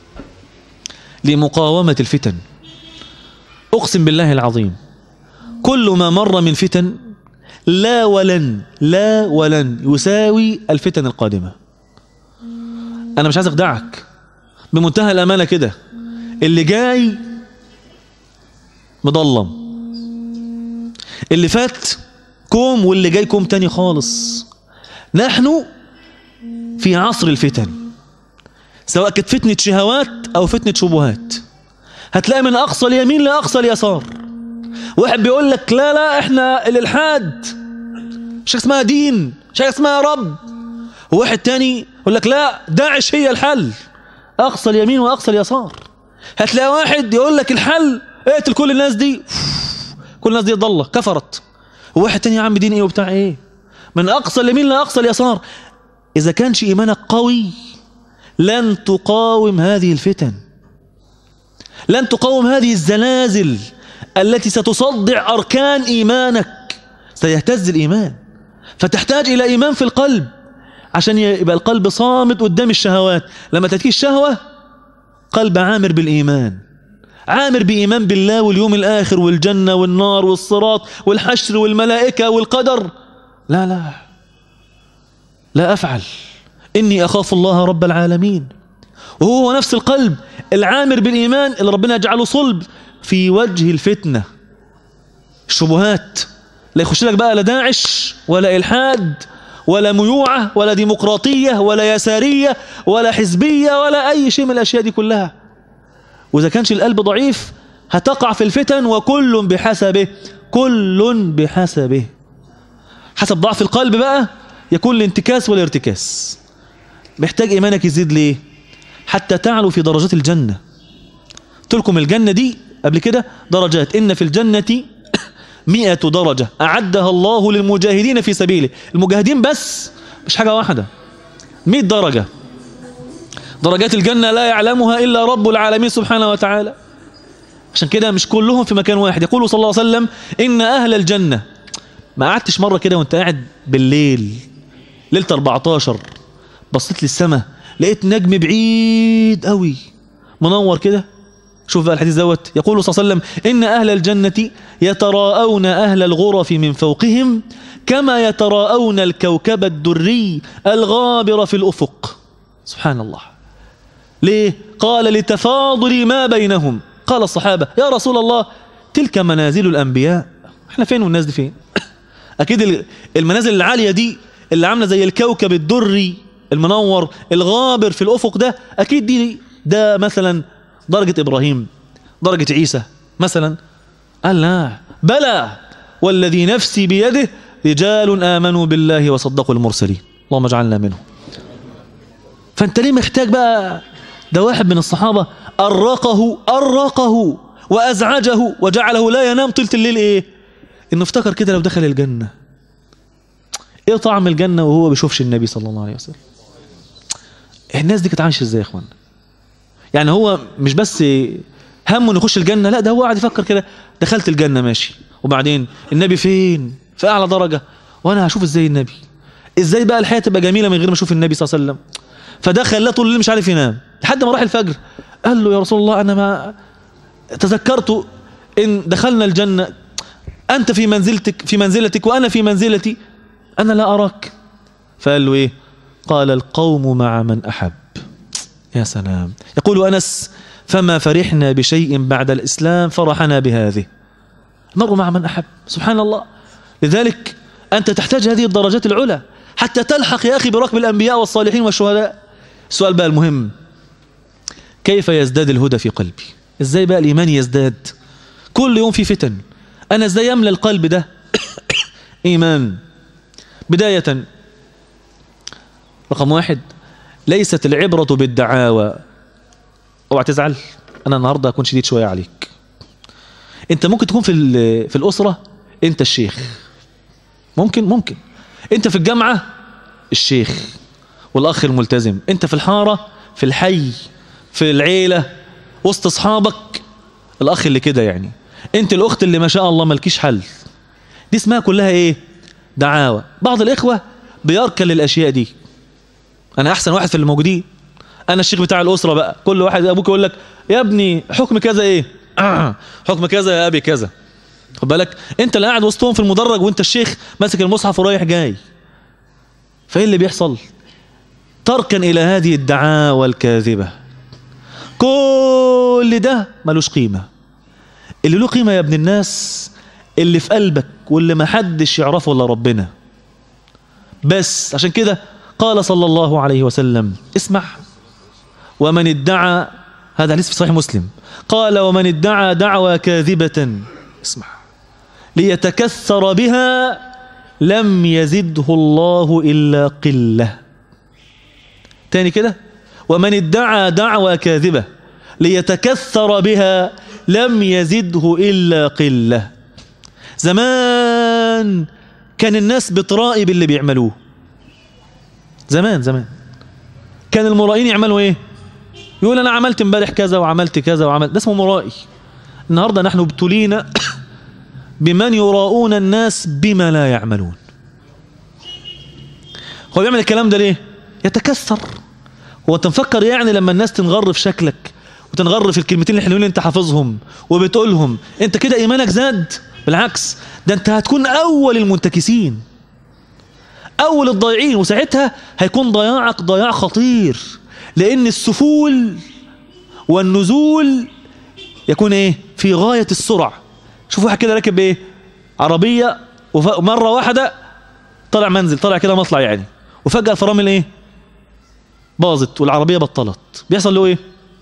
لمقاومة الفتن أقسم بالله العظيم كل ما مر من فتن لا ولن لا ولن يساوي الفتن القادمة أنا مش عايز أخدعك بمنتهى الأمانة كده اللي جاي مضلم اللي فات كوم واللي جاي كوم تاني خالص نحن في عصر الفتن سواء كانت فتنة شهوات أو فتنة شبهات هتلاقي من أقصى اليمين لأقصى اليسار واحد بيقول لك لا لا احنا الإلحاد مش حاجة اسمها دين مش حاجة اسمها رب وواحد تاني يقول لك لا داعش هي الحل اقصى اليمين واقصى اليسار هتلاقي واحد يقول لك الحل اقتل كل الناس دي كل الناس دي ضله كفرت وواحد تاني يا عم دين ايه وبتاع ايه من اقصى اليمين لاقصى اليسار اذا كانش ايمانك قوي لن تقاوم هذه الفتن لن تقاوم هذه الزلازل التي ستصدع اركان ايمانك سيهتز الايمان فتحتاج الى ايمان في القلب عشان يبقى القلب صامت قدام الشهوات لما تأتيه الشهوة قلب عامر بالإيمان عامر بإيمان بالله واليوم الآخر والجنة والنار والصراط والحشر والملائكة والقدر لا لا لا أفعل إني أخاف الله رب العالمين وهو نفس القلب العامر بالإيمان اللي ربنا يجعله صلب في وجه الفتنة الشبهات لا يخش لك بقى لا داعش ولا إلحاد ولا ميوعة ولا ديمقراطية ولا يسارية ولا حزبية ولا أي شيء من الأشياء دي كلها وإذا كانش القلب ضعيف هتقع في الفتن وكل بحسبه كل بحسبه حسب ضعف القلب بقى يكون الانتكاس والارتكاس محتاج إيمانك يزيد ليه حتى تعلو في درجات الجنة قلت لكم الجنة دي قبل كده درجات إن في الجنة مئة درجة أعدها الله للمجاهدين في سبيله المجاهدين بس مش حاجة واحدة مئة درجة درجات الجنة لا يعلمها إلا رب العالمين سبحانه وتعالى عشان كده مش كلهم في مكان واحد يقول صلى الله عليه وسلم إن أهل الجنة ما قعدتش مرة كده وانت قاعد بالليل ليلة 14 بصيت للسماء لقيت نجم بعيد قوي منور كده شوف بقى الحديث دوت يقول صلى الله عليه وسلم إن أهل الجنة يتراءون أهل الغرف من فوقهم كما يتراءون الكوكب الدري الغابر في الأفق سبحان الله ليه؟ قال لتفاضل ما بينهم قال الصحابة يا رسول الله تلك منازل الأنبياء احنا فين والناس دي فين أكيد المنازل العالية دي اللي عاملة زي الكوكب الدري المنور الغابر في الأفق ده أكيد دي ده مثلا درجة إبراهيم درجة عيسى مثلا قال لا بلى والذي نفسي بيده رجال آمنوا بالله وصدقوا المرسلين اللهم اجعلنا منهم فانت ليه محتاج بقى ده واحد من الصحابة أرقه أرقه وأزعجه وجعله لا ينام طيلة الليل إيه إنه افتكر كده لو دخل الجنة إيه طعم الجنة وهو بيشوفش النبي صلى الله عليه وسلم الناس دي كانت عايشة إزاي يا إخوان يعني هو مش بس همه انه يخش الجنة لا ده هو قاعد يفكر كده دخلت الجنة ماشي وبعدين النبي فين في أعلى درجة وأنا هشوف إزاي النبي إزاي بقى الحياة تبقى جميلة من غير ما أشوف النبي صلى الله عليه وسلم فدخل لا طول الليل مش عارف ينام لحد ما راح الفجر قال له يا رسول الله أنا ما تذكرت إن دخلنا الجنة أنت في منزلتك في منزلتك وأنا في منزلتي أنا لا أراك فقال له إيه قال القوم مع من أحب يا سلام يقول أنس فما فرحنا بشيء بعد الإسلام فرحنا بهذه المرء مع من أحب سبحان الله لذلك أنت تحتاج هذه الدرجات العلى حتى تلحق يا أخي بركب الأنبياء والصالحين والشهداء السؤال بقى المهم كيف يزداد الهدى في قلبي ازاي بقى الإيمان يزداد كل يوم في فتن أنا ازاي أملى القلب ده إيمان بداية رقم واحد ليست العبرة بالدعاوى اوعى تزعل انا النهارده هكون شديد شويه عليك انت ممكن تكون في في الاسره انت الشيخ ممكن ممكن انت في الجامعه الشيخ والاخ الملتزم انت في الحاره في الحي في العيله وسط اصحابك الاخ اللي كده يعني انت الاخت اللي ما شاء الله مالكيش حل دي اسمها كلها ايه دعاوى بعض الاخوه بيركن للاشياء دي انا احسن واحد في اللي موجودين انا الشيخ بتاع الاسره بقى كل واحد ابوك يقول لك يا ابني حكم كذا ايه آه. حكم كذا يا ابي كذا خد بالك انت اللي قاعد وسطهم في المدرج وانت الشيخ ماسك المصحف ورايح جاي فايه اللي بيحصل تركن الى هذه الدعاوى الكاذبه كل ده ملوش قيمه اللي له قيمه يا ابن الناس اللي في قلبك واللي ما حدش يعرفه الا ربنا بس عشان كده قال صلى الله عليه وسلم اسمع ومن ادعى هذا حديث في صحيح مسلم قال ومن ادعى دعوى كاذبة اسمع ليتكثر بها لم يزده الله إلا قلة تاني كده ومن ادعى دعوى كاذبة ليتكثر بها لم يزده إلا قلة زمان كان الناس بترائي باللي بيعملوه زمان زمان كان المرائين يعملوا ايه يقول انا عملت امبارح كذا وعملت كذا وعملت ده اسمه مرائي النهارده نحن ابتلينا بمن يراؤون الناس بما لا يعملون هو بيعمل الكلام ده ليه يتكثر هو انت مفكر يعني لما الناس تنغر في شكلك وتنغر في الكلمتين الحلوين اللي انت حافظهم وبتقولهم انت كده ايمانك زاد بالعكس ده انت هتكون اول المنتكسين اول الضايعين وساعتها هيكون ضياعك ضياع خطير لان السفول والنزول يكون ايه في غاية السرعة شوفوا واحد كده راكب ايه عربية ومرة واحدة طلع منزل طلع كده مطلع يعني وفجأة الفرامل ايه باظت والعربية بطلت بيحصل له ايه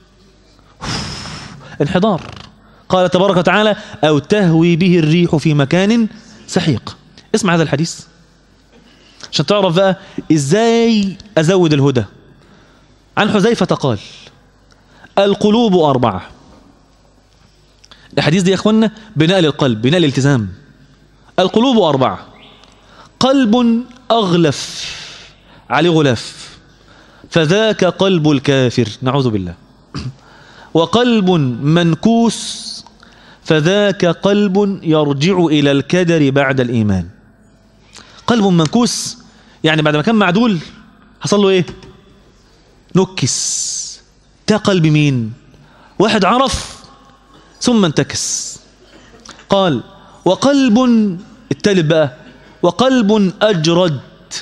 انحدار قال تبارك وتعالى او تهوي به الريح في مكان سحيق اسمع هذا الحديث عشان تعرف بقى ازاي ازود الهدى عن حذيفة قال القلوب أربعة الحديث دي يا اخوانا بناء للقلب بناء الالتزام القلوب أربعة قلب أغلف عليه غلاف فذاك قلب الكافر نعوذ بالله وقلب منكوس فذاك قلب يرجع إلى الكدر بعد الإيمان قلب منكوس يعني بعد ما كان معدول حصل له ايه نكس ده قلب مين واحد عرف ثم انتكس قال وقلب التالت بقى وقلب أجرد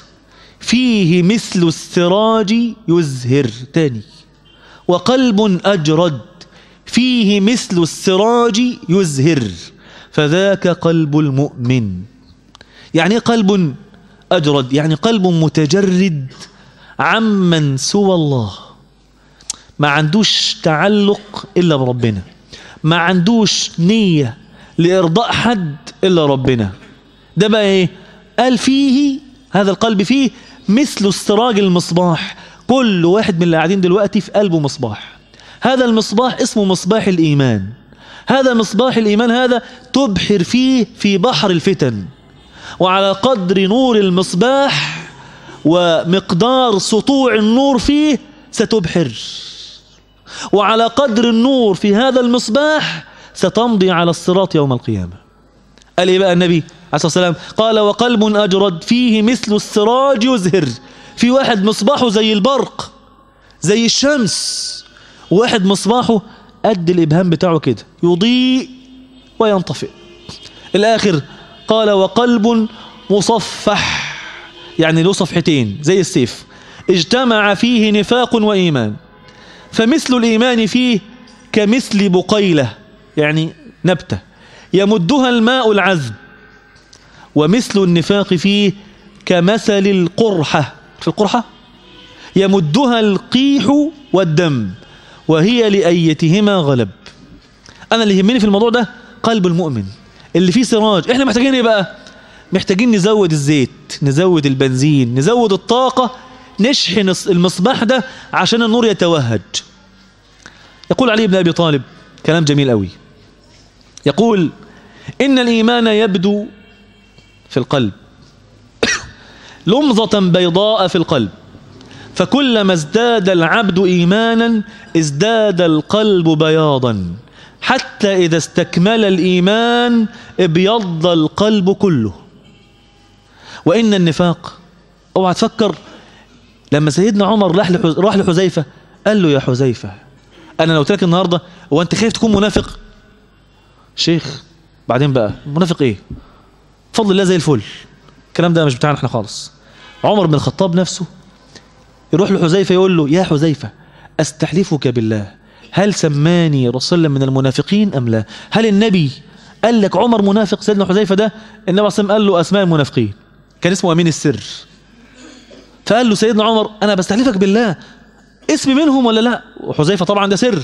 فيه مثل السراج يزهر تاني وقلب أجرد فيه مثل السراج يزهر فذاك قلب المؤمن يعني ايه قلب أجرد يعني قلب متجرد عمن سوى الله ما عندوش تعلق إلا بربنا ما عندوش نية لإرضاء حد إلا ربنا ده بقى إيه قال فيه هذا القلب فيه مثل السراج المصباح كل واحد من اللي قاعدين دلوقتي في قلبه مصباح هذا المصباح اسمه مصباح الإيمان هذا مصباح الإيمان هذا تبحر فيه في بحر الفتن وعلى قدر نور المصباح ومقدار سطوع النور فيه ستبحر وعلى قدر النور في هذا المصباح ستمضي على الصراط يوم القيامة قال ايه بقى النبي عليه الصلاة والسلام قال وقلب أجرد فيه مثل السراج يزهر في واحد مصباحه زي البرق زي الشمس واحد مصباحه قد الإبهام بتاعه كده يضيء وينطفئ الآخر قال وقلب مصفح يعني له صفحتين زي السيف اجتمع فيه نفاق وإيمان فمثل الإيمان فيه كمثل بقيلة يعني نبتة يمدها الماء العذب ومثل النفاق فيه كمثل القرحة في القرحة يمدها القيح والدم وهي لأيتهما غلب أنا اللي يهمني في الموضوع ده قلب المؤمن اللي فيه سراج احنا محتاجين ايه بقى محتاجين نزود الزيت نزود البنزين نزود الطاقة نشحن المصباح ده عشان النور يتوهج يقول علي بن أبي طالب كلام جميل قوي يقول إن الإيمان يبدو في القلب لمضة بيضاء في القلب فكلما ازداد العبد إيمانا ازداد القلب بياضا حتى إذا استكمل الإيمان ابيض القلب كله وإن النفاق اوعى تفكر لما سيدنا عمر راح لحذيفة قال له يا حذيفة أنا لو قلت لك النهاردة هو أنت خايف تكون منافق شيخ بعدين بقى منافق إيه فضل الله زي الفل الكلام ده مش بتاعنا احنا خالص عمر بن الخطاب نفسه يروح لحذيفة يقول له يا حذيفة أستحلفك بالله هل سماني رسول من المنافقين أم لا هل النبي قال لك عمر منافق سيدنا حذيفة ده النبي صلى قال له أسماء المنافقين كان اسمه أمين السر فقال له سيدنا عمر أنا بستحلفك بالله اسمي منهم ولا لا وحذيفة طبعا ده سر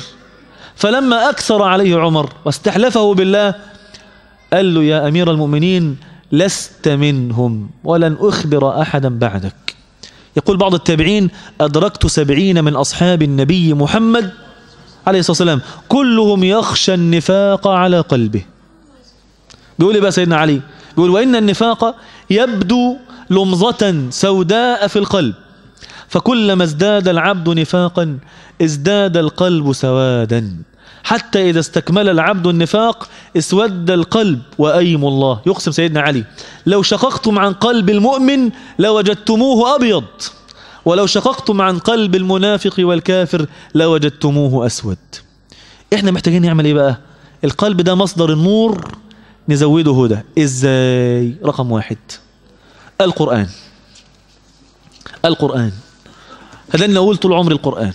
فلما أكثر عليه عمر واستحلفه بالله قال له يا أمير المؤمنين لست منهم ولن أخبر أحدا بعدك يقول بعض التابعين أدركت سبعين من أصحاب النبي محمد عليه الصلاة والسلام كلهم يخشى النفاق على قلبه بيقول إيه بقى سيدنا علي بيقول وإن النفاق يبدو لمظة سوداء في القلب فكلما ازداد العبد نفاقا ازداد القلب سوادا حتى إذا استكمل العبد النفاق اسود القلب وأيم الله يقسم سيدنا علي لو شققتم عن قلب المؤمن لوجدتموه أبيض ولو شققتم عن قلب المنافق والكافر لوجدتموه أسود احنا محتاجين نعمل ايه بقى القلب ده مصدر النور نزوده هدى ازاي رقم واحد القرآن القرآن هذا اللي أقول طول عمري القرآن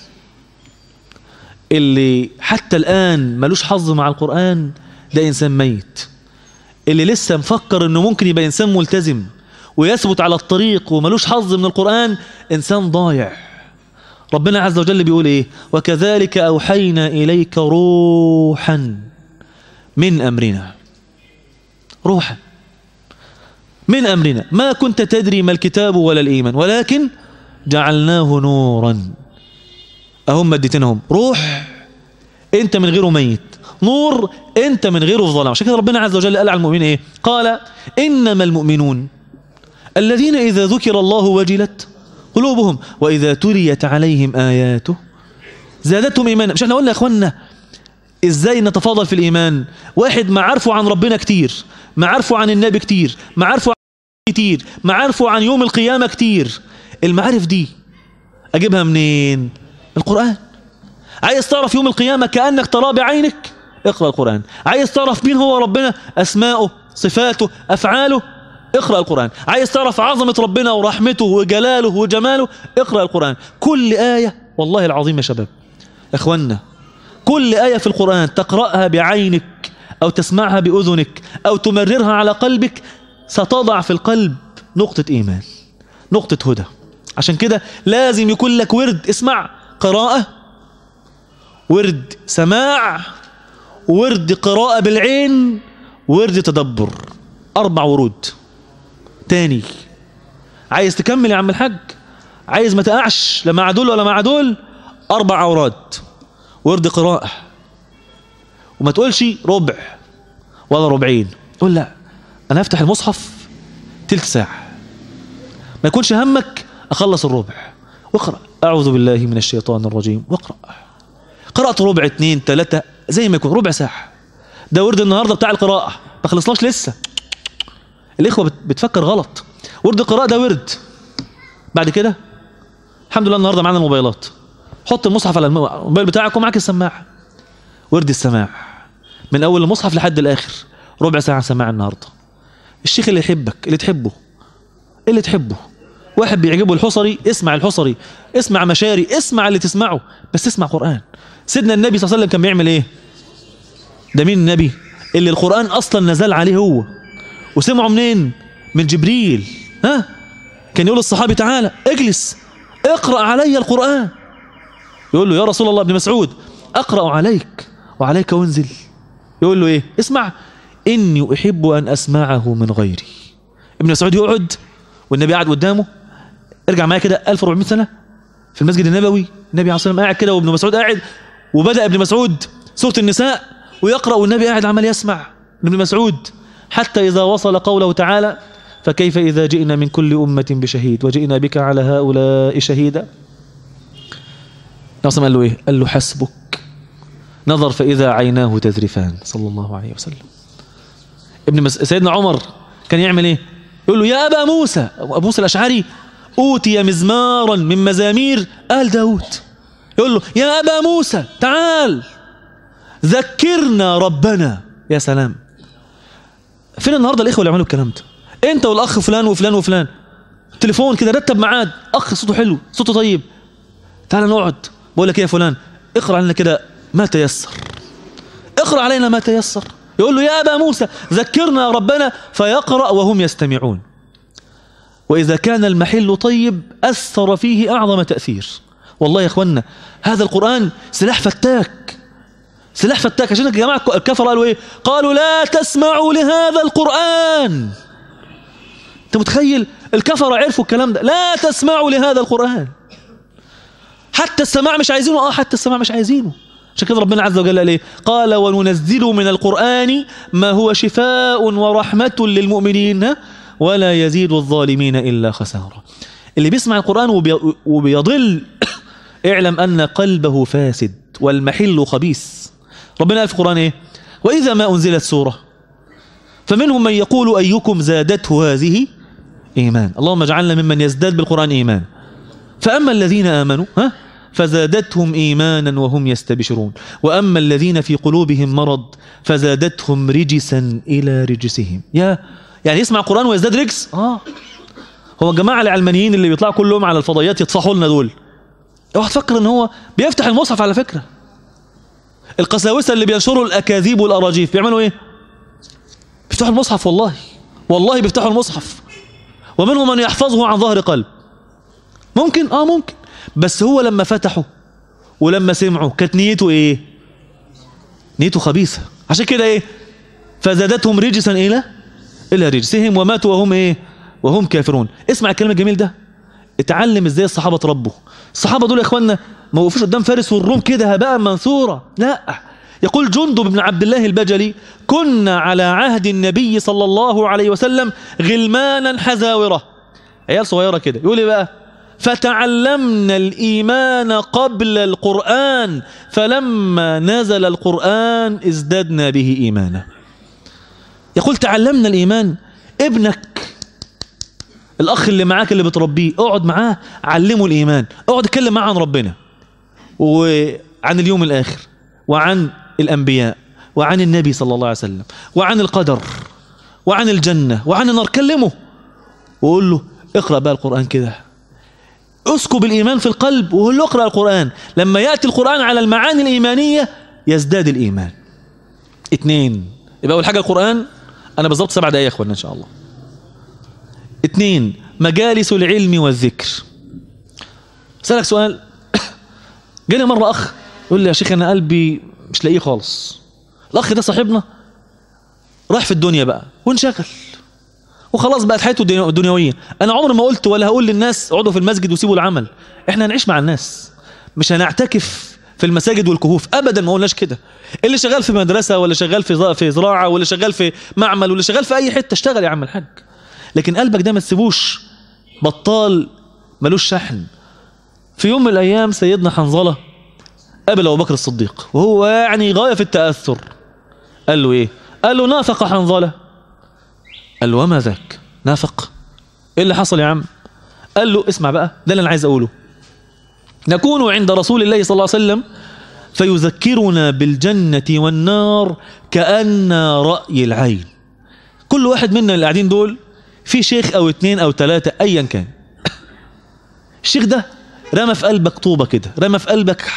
اللي حتى الآن ملوش حظ مع القرآن ده إنسان ميت اللي لسه مفكر إنه ممكن يبقى إنسان ملتزم ويثبت على الطريق وملوش حظ من القرآن إنسان ضايع ربنا عز وجل بيقول إيه وكذلك أوحينا إليك روحا من أمرنا روحا من أمرنا ما كنت تدري ما الكتاب ولا الإيمان ولكن جعلناه نورا أهم اديتنهم روح أنت من غيره ميت نور أنت من غيره في ظلام عشان كده ربنا عز وجل قال على المؤمنين إيه قال إنما المؤمنون الذين إذا ذكر الله وجلت قلوبهم وإذا تليت عليهم آياته زادتهم إيمانا مش احنا قلنا يا أخوانا إزاي نتفاضل في الإيمان واحد معارفه عن ربنا كتير معارفه عن النبي كتير معارفه عن كتير معارفه عن يوم القيامة كتير المعارف دي أجيبها منين القرآن عايز تعرف يوم القيامة كأنك تراه بعينك اقرأ القرآن عايز تعرف مين هو ربنا أسماؤه صفاته أفعاله اقرأ القرآن عايز تعرف عظمة ربنا ورحمته وجلاله وجماله اقرأ القرآن كل آية والله العظيم يا شباب اخوانا كل آية في القرآن تقرأها بعينك أو تسمعها بأذنك أو تمررها على قلبك ستضع في القلب نقطة إيمان نقطة هدى عشان كده لازم يكون لك ورد اسمع قراءة ورد سماع ورد قراءة بالعين ورد تدبر أربع ورود تاني عايز تكمل يا عم الحاج عايز ما تقعش لا مع دول ولا مع دول أربع أوراد ورد قراءة وما تقولش ربع ولا ربعين قول لا أنا أفتح المصحف تلت ساعة ما يكونش همك أخلص الربع واقرأ أعوذ بالله من الشيطان الرجيم واقرأ قرأت ربع اتنين تلاتة زي ما يكون ربع ساعة ده ورد النهاردة بتاع القراءة ما خلصناش لسه الإخوة بت- بتفكر غلط ورد القراءة ده ورد بعد كده الحمد لله النهاردة معانا الموبايلات حط المصحف على الم- الموبايل بتاعك ومعاك السماعة ورد السماع من أول المصحف لحد الآخر ربع ساعة سماع النهاردة الشيخ اللي يحبك اللي تحبه اللي تحبه واحد بيعجبه الحصري اسمع الحصري اسمع مشاري اسمع اللي تسمعه بس اسمع قرآن سيدنا النبي صلى الله عليه وسلم كان بيعمل ايه ده مين النبي اللي القرآن أصلا نزل عليه هو وسمعه منين من جبريل ها كان يقول للصحابي تعالى اجلس اقرأ علي القرآن يقول له يا رسول الله ابن مسعود أقرأ عليك وعليك وانزل يقول له ايه اسمع إني أحب أن أسمعه من غيري ابن مسعود يقعد والنبي قاعد قدامه ارجع معايا كده 1400 سنة في المسجد النبوي النبي عليه الصلاة والسلام قاعد كده وابن مسعود قاعد وبدأ ابن مسعود سورة النساء ويقرأ والنبي قاعد عمال يسمع ابن مسعود حتى إذا وصل قوله تعالى فكيف إذا جئنا من كل أمة بشهيد وجئنا بك على هؤلاء شهيدا ناصم قال له إيه قال له حسبك نظر فإذا عيناه تذرفان صلى الله عليه وسلم ابن مس... سيدنا عمر كان يعمل ايه يقول له يا أبا موسى أبو موسى الأشعري أوتي مزمارا من مزامير آل داود يقول له يا أبا موسى تعال ذكرنا ربنا يا سلام فين النهارده الإخوة اللي يعملوا الكلام ده أنت والأخ فلان وفلان وفلان تليفون كده رتب ميعاد أخ صوته حلو صوته طيب تعال نقعد بقول لك ايه يا فلان اقرأ علينا كده ما تيسر اقرأ علينا ما تيسر يقول له يا أبا موسى ذكرنا ربنا فيقرأ وهم يستمعون وإذا كان المحل طيب أثر فيه أعظم تأثير والله يا أخوانا هذا القرآن سلاح فتاك سلاح فتاك عشان يا جماعة الكفر قالوا إيه قالوا لا تسمعوا لهذا القرآن انت متخيل الكفر عرفوا الكلام ده لا تسمعوا لهذا القرآن حتى السماع مش عايزينه اه حتى السماع مش عايزينه عشان كده ربنا عز وجل قال ايه قال وننزل من القرآن ما هو شفاء ورحمة للمؤمنين ها؟ ولا يزيد الظالمين إلا خسارة اللي بيسمع القرآن وبي... وبيضل اعلم أن قلبه فاسد والمحل خبيث ربنا قال في القرآن ايه وإذا ما أنزلت سورة فمنهم من يقول أيكم زادته هذه إيمان اللهم اجعلنا ممن يزداد بالقرآن إيمان فأما الذين آمنوا ها فزادتهم إيمانا وهم يستبشرون وأما الذين في قلوبهم مرض فزادتهم رجسا إلى رجسهم يا يعني يسمع قرآن ويزداد رجس آه هو الجماعة العلمانيين اللي بيطلعوا كل يوم على الفضائيات يطفحوا لنا دول اوعى تفكر ان هو بيفتح المصحف على فكرة القساوسة اللي بينشروا الأكاذيب والأراجيف بيعملوا ايه بيفتحوا المصحف والله والله بيفتحوا المصحف ومنهم من يحفظه عن ظهر قلب ممكن اه ممكن بس هو لما فتحوا ولما سمعوا كانت نيته ايه نيته خبيثة عشان كده ايه فزادتهم رجسا الى الى رجسهم وماتوا وهم ايه وهم كافرون اسمع الكلام الجميل ده اتعلم ازاي الصحابة تربوا الصحابة دول يا اخوانا ما وقفوش قدام فارس والروم كده هباء منثورا لا يقول جندب بن عبد الله البجلي كنا على عهد النبي صلى الله عليه وسلم غلمانا حزاورة عيال صغيرة كده يقول ايه بقى فتعلمنا الإيمان قبل القرآن فلما نزل القرآن ازددنا به إيمانا يقول تعلمنا الإيمان ابنك الأخ اللي معاك اللي بتربيه اقعد معاه علمه الإيمان اقعد اتكلم معاه عن ربنا وعن اليوم الآخر وعن الأنبياء وعن النبي صلى الله عليه وسلم وعن القدر وعن الجنة وعن النار كلمه وقول له اقرأ بقى القرآن كده اسكب الإيمان في القلب وقول له اقرأ القرآن لما يأتي القرآن على المعاني الإيمانية يزداد الإيمان اتنين يبقى أول حاجة القرآن أنا بالظبط سبع دقايق يا أخوانا إن شاء الله اتنين مجالس العلم والذكر سألك سؤال جاني مرة أخ يقول لي يا شيخ أنا قلبي مش لاقيه خالص الأخ ده صاحبنا راح في الدنيا بقى وانشغل وخلاص بقت حياته الدنيوية أنا عمري ما قلت ولا هقول للناس اقعدوا في المسجد وسيبوا العمل احنا هنعيش مع الناس مش هنعتكف في المساجد والكهوف ابدا ما قلناش كده اللي شغال في مدرسة ولا شغال في في زراعة ولا شغال في معمل ولا شغال في اي حتة اشتغل يا عم الحاج لكن قلبك ده ما تسيبوش بطال ملوش شحن في يوم من الايام سيدنا حنظلة قابل ابو بكر الصديق وهو يعني غاية في التأثر قال له ايه قال له نافق حنظلة قال له وما ذاك نافق ايه اللي حصل يا عم قال له اسمع بقى ده اللي انا عايز اقوله نكون عند رسول الله صلى الله عليه وسلم فيذكرنا بالجنة والنار كأن رأي العين كل واحد منا اللي قاعدين دول في شيخ او اتنين او تلاتة ايا كان الشيخ ده رمى في قلبك طوبة كده رمى في قلبك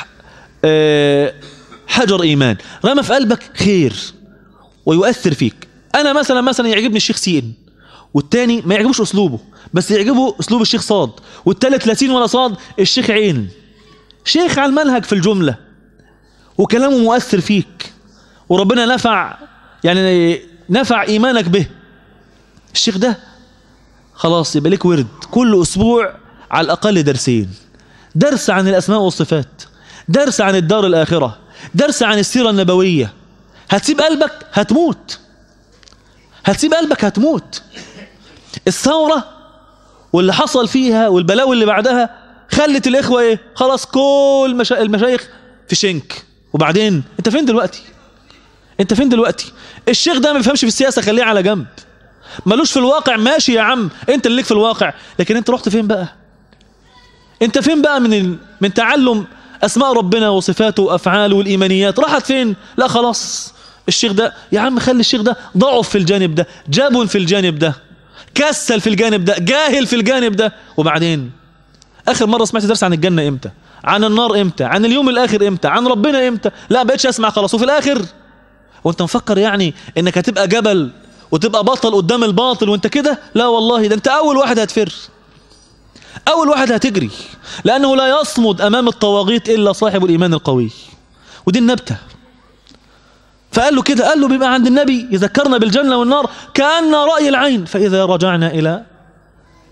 حجر ايمان رمى في قلبك خير ويؤثر فيك انا مثلا مثلا يعجبني الشيخ سين والتاني ما يعجبوش اسلوبه بس يعجبه اسلوب الشيخ صاد والتالت لا سين ولا صاد الشيخ عين شيخ على المنهج في الجملة وكلامه مؤثر فيك وربنا نفع يعني نفع ايمانك به الشيخ ده خلاص يبقى لك ورد كل اسبوع على الاقل درسين درس عن الاسماء والصفات درس عن الدار الاخره درس عن السيره النبويه هتسيب قلبك هتموت هتسيب قلبك هتموت الثورة واللي حصل فيها والبلاوي اللي بعدها خلت الإخوة إيه خلاص كل مشا... المشايخ في شنك وبعدين أنت فين دلوقتي أنت فين دلوقتي الشيخ ده ما بيفهمش في السياسة خليه على جنب ملوش في الواقع ماشي يا عم أنت اللي ليك في الواقع لكن أنت رحت فين بقى أنت فين بقى من ال... من تعلم أسماء ربنا وصفاته وأفعاله والإيمانيات راحت فين لا خلاص الشيخ ده يا عم خلي الشيخ ده ضعف في الجانب ده جابن في الجانب ده كسل في الجانب ده جاهل في الجانب ده وبعدين اخر مره سمعت درس عن الجنه امتى عن النار امتى عن اليوم الاخر امتى عن ربنا امتى لا بقتش اسمع خلاص وفي الاخر وانت مفكر يعني انك هتبقى جبل وتبقى بطل قدام الباطل وانت كده لا والله ده انت اول واحد هتفر اول واحد هتجري لانه لا يصمد امام الطواغيت الا صاحب الايمان القوي ودي النبته فقال له كده قال له بيبقى عند النبي يذكرنا بالجنة والنار كأن رأي العين فإذا رجعنا إلى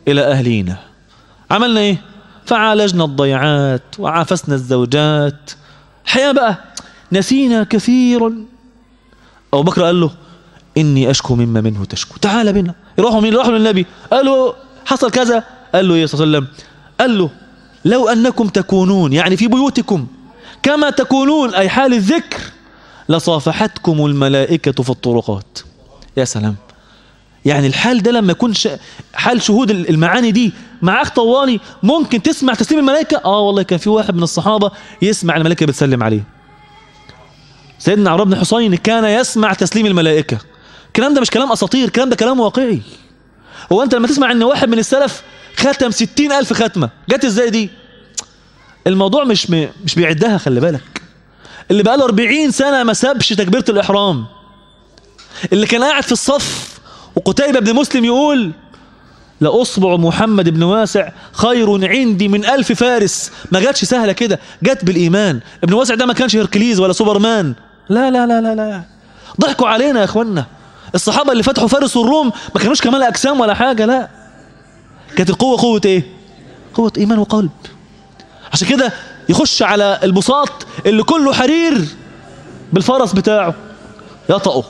إلى أهلينا عملنا إيه فعالجنا الضيعات وعافسنا الزوجات الحقيقة بقى نسينا كثيرا أبو بكر قال له إني أشكو مما منه تشكو تعال بنا يروحوا مين راحوا للنبي قالوا حصل كذا قال له إيه صلى الله عليه وسلم قال له لو أنكم تكونون يعني في بيوتكم كما تكونون أي حال الذكر لصافحتكم الملائكة في الطرقات يا سلام يعني الحال ده لما يكون ش... حال شهود المعاني دي معاك طوالي ممكن تسمع تسليم الملائكة اه والله كان في واحد من الصحابة يسمع الملائكة بتسلم عليه سيدنا عمرو بن حسين كان يسمع تسليم الملائكة الكلام ده مش كلام أساطير الكلام ده كلام واقعي هو أنت لما تسمع أن واحد من السلف ختم ستين ألف ختمة جت إزاي دي الموضوع مش م... مش بيعدها خلي بالك اللي بقاله 40 سنة ما سابش تكبيرة الإحرام اللي كان قاعد في الصف وقتيبة بن مسلم يقول لأصبع محمد بن واسع خير عندي من ألف فارس ما جاتش سهلة كده جت بالإيمان ابن واسع ده ما كانش هركليز ولا سوبرمان لا لا لا لا لا ضحكوا علينا يا اخوانا الصحابة اللي فتحوا فارس والروم ما كانوش كمال أجسام ولا حاجة لا كانت القوة قوة ايه قوة إيمان وقلب عشان كده يخش على البساط اللي كله حرير بالفرس بتاعه يطأه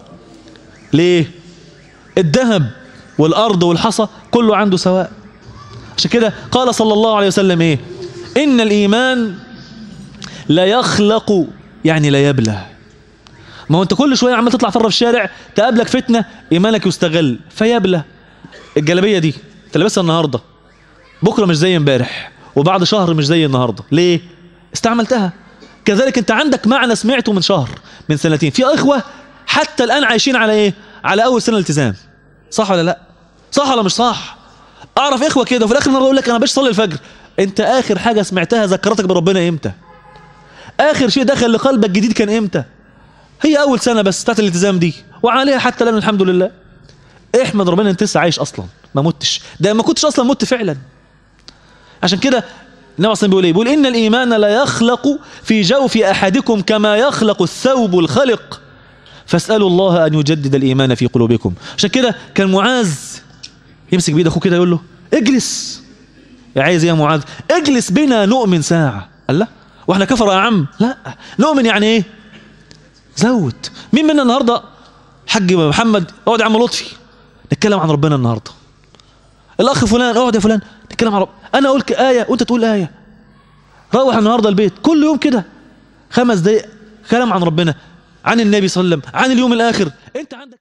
ليه الذهب والأرض والحصى كله عنده سواء عشان كده قال صلى الله عليه وسلم ايه إن الإيمان لا يخلق يعني لا يبلى ما هو انت كل شوية عمال تطلع فره في الشارع تقابلك فتنة إيمانك يستغل فيبلى الجلابية دي انت لابسها النهاردة بكرة مش زي امبارح وبعد شهر مش زي النهاردة ليه استعملتها كذلك انت عندك معنى سمعته من شهر من سنتين في اخوة حتى الآن عايشين على ايه على اول سنة التزام صح ولا لا صح ولا مش صح اعرف اخوة كده وفي الاخر مرة يقول لك انا باش صلي الفجر انت اخر حاجة سمعتها ذكرتك بربنا امتى اخر شيء دخل لقلبك جديد كان امتى هي اول سنة بس بتاعت الالتزام دي وعليها حتى الان الحمد لله احمد ربنا انت لسه عايش اصلا ما متش ده ما كنتش اصلا مت فعلا عشان كده النبي اصلا بيقول ايه بيقول ان الايمان لا يخلق في جوف احدكم كما يخلق الثوب الخلق فاسالوا الله ان يجدد الايمان في قلوبكم عشان كده كان معاذ يمسك بايد اخوه كده يقول له اجلس يا عايز يا معاذ اجلس بنا نؤمن ساعه قال لا واحنا كفر يا عم لا نؤمن يعني ايه زود مين منا النهارده حاج محمد اقعد يا عم لطفي نتكلم عن ربنا النهارده الاخ فلان اقعد يا فلان نتكلم عن رب انا اقول ايه وانت تقول ايه روح النهارده البيت كل يوم كده خمس دقايق كلام عن ربنا عن النبي صلى الله عليه وسلم عن اليوم الاخر انت عندك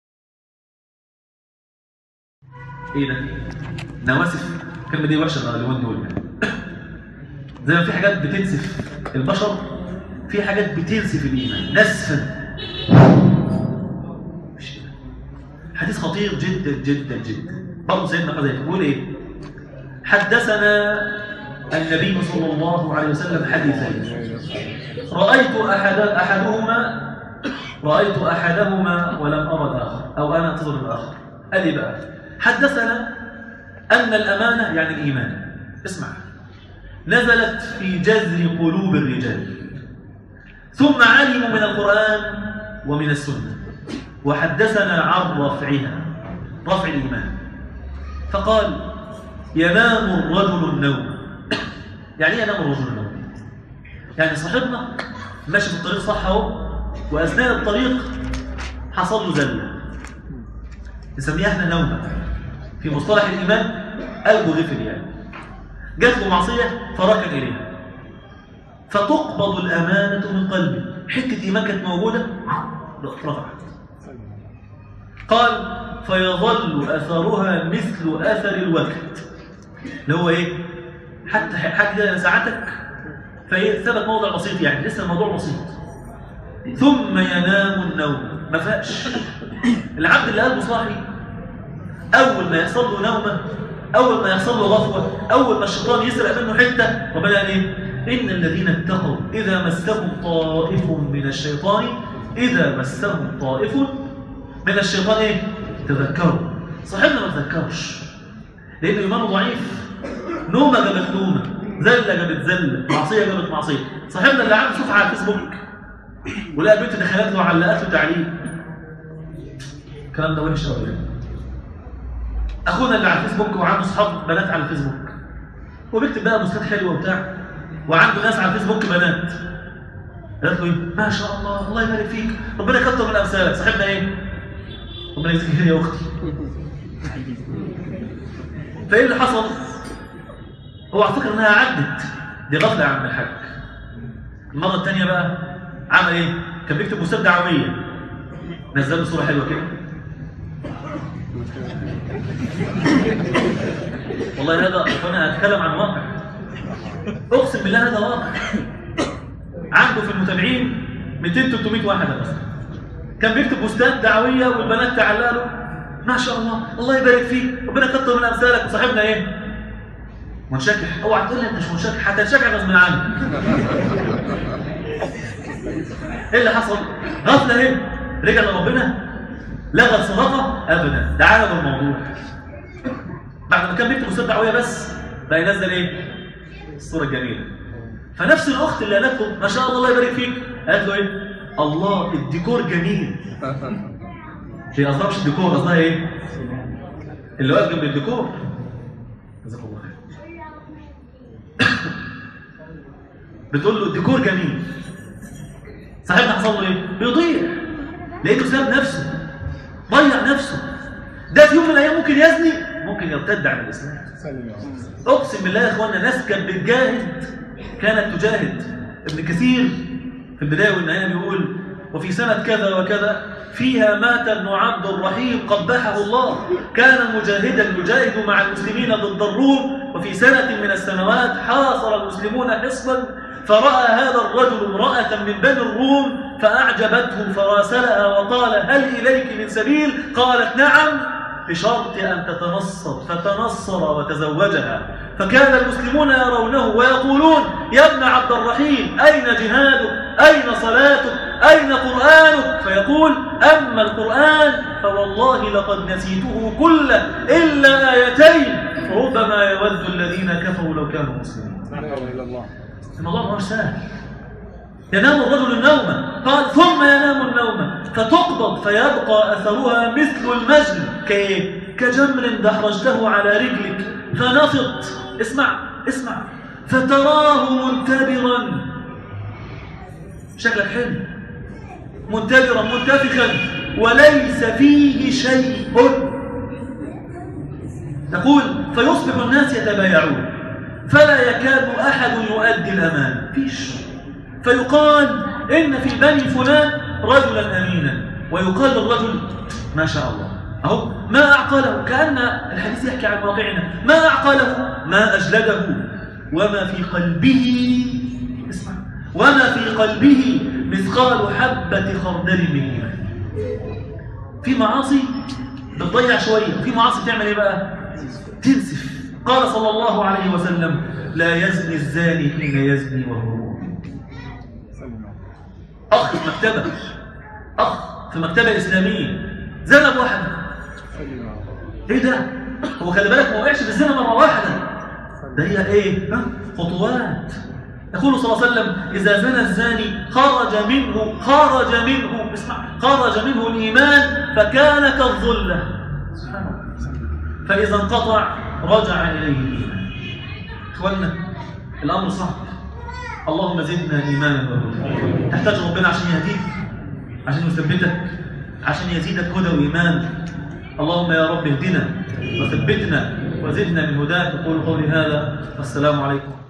ايه ده نواسف الكلمه دي وحشه اليومين دول زي ما في حاجات بتنسف البشر في حاجات بتنسف الايمان نسفا حديث خطير جدا جدا جدا برضه سيدنا حذيفه بيقول ايه حدثنا النبي صلى الله عليه وسلم حديثين رأيت أحد أحدهما رأيت أحدهما ولم أرى الآخر أو أنا أنتظر الآخر قال لي بقى حدثنا أن الأمانة يعني الإيمان اسمع نزلت في جذر قلوب الرجال ثم علموا من القرآن ومن السنة وحدثنا عن رفعها رفع الإيمان فقال ينام الرجل النوم يعني ايه ينام الرجل النوم يعني صاحبنا ماشي في الطريق صح اهو واثناء الطريق حصل له زله نسميها احنا نومه في مصطلح الايمان قلبه غفل يعني جات له معصيه فركن اليها فتقبض الامانه من قلبه حته ايمان كانت موجوده رفعت قال فيظل اثرها مثل اثر الوقت اللي هو ايه حتى حتى ساعتك فثبت موضع بسيط يعني لسه الموضوع بسيط ثم ينام النوم ما فاقش العبد اللي قلبه صاحي اول ما يحصل له نومه اول ما يحصل له غفوه اول ما الشيطان يسرق منه حته ربنا قال ايه ان الذين اتقوا اذا مسهم طائف من الشيطان اذا مسهم طائف من الشيطان ايه تذكروا صاحبنا ما تذكرش لأن إيمانه ضعيف نومة جابت نومة زلة جابت زلة معصية جابت معصية صاحبنا اللي عنده صفحة على الفيسبوك ولقى بنت دخلت له وعلقت له تعليق الكلام ده وحش قوي اخونا اللي على الفيسبوك وعنده اصحاب بنات على الفيسبوك وبيكتب بقى بوستات حلوه وبتاع وعنده ناس على الفيسبوك بنات قالت له ايه ما شاء الله الله يبارك فيك ربنا يكتر من امثالك صاحبنا ايه ربنا يجزيك خير يا اختي فايه اللي حصل هو على فكره انها عدت دي غفله يا عم الحاج المره الثانيه بقى عمل ايه كان بيكتب بوستات دعويه نزل له صوره حلوه كده والله هذا انا اتكلم عن واقع اقسم بالله هذا واقع عنده في المتابعين 200 300 واحد مثلا كان بيكتب بوستات دعويه والبنات تعلق له ما شاء الله الله يبارك فيك ربنا يكتر من امثالك وصاحبنا ايه منشكح اوعى تقول لي انت مش منشكح هتنشكح غصب عنك ايه اللي حصل غفله ايه رجع لربنا لغى الصدقه ابدا ده عالم الموضوع بعد ما كان بيكتب بوستات دعويه بس بقى ينزل ايه الصوره الجميله فنفس الاخت اللي قالت له ما شاء الله الله يبارك فيك قالت له ايه الله الديكور جميل هي قصدها مش الديكور قصدها ايه اللي واقف جنب الديكور جزاك الله خير بتقول له الديكور جميل صاحبنا حصل له ايه بيضيع لقيته ساب نفسه ضيع نفسه ده في يوم من الايام ممكن يزني ممكن يرتد عن الاسلام اقسم بالله يا اخوانا ناس كانت بتجاهد كانت تجاهد ابن كثير في البدايه والنهايه بيقول وفي سنه كذا وكذا فيها مات ابن عبد الرحيم قبحه الله كان مجاهدا يجاهد مع المسلمين ضد الروم وفي سنه من السنوات حاصر المسلمون حصنا فرأى هذا الرجل امرأة من بني الروم فأعجبته فراسلها وقال هل إليك من سبيل قالت نعم بشرط أن تتنصر فتنصر وتزوجها فكان المسلمون يرونه ويقولون يا ابن عبد الرحيم أين جهادك أين صلاتك أين قرآنك فيقول أما القرآن فوالله لقد نسيته كله إلا آيتين ربما يود الذين كفروا لو كانوا مسلمين الموضوع ما هو سهل ينام الرجل النوم قال ثم ينام النوم فتقبض فيبقى أثرها مثل المجن كإيه؟ كجمر دحرجته على رجلك فنفض اسمع اسمع فتراه منتبرا شكلك حلو منتبرا منتفخا وليس فيه شيء تقول فيصبح الناس يتبايعون فلا يكاد أحد يؤدي الأمان فيش فيقال إن في بني فلان رجلا أمينا ويقال للرجل ما شاء الله أهو ما أعقله كأن الحديث يحكي عن واقعنا ما أعقله ما أجلده وما في قلبه اسمع وما في قلبه مثقال حبة خردل من إيمان في معاصي بتضيع شوية وفي معاصي تعمل إيه بقى تنسف قال صلى الله عليه وسلم لا يزني الزاني حين يزني وهو مؤمن أخ في مكتبة أخ في مكتبة إسلامية زنب واحدة إيه ده؟ هو خلي بالك ما وقعش في الزنا مرة واحدة ده هي إيه؟ ها؟ خطوات يقول صلى الله عليه وسلم إذا زنى الزاني خرج منه خرج منه اسمع خرج منه الإيمان فكان كالظلة سبحان الله فإذا انقطع رجع إليه الإيمان إخواننا الأمر صعب اللهم زدنا إيمانا وهدى تحتاج ربنا عشان يهديك عشان يثبتك عشان يزيدك هدى وإيمان اللهم يا رب اهدنا وثبتنا وزدنا من هداك أقول قولي هذا والسلام عليكم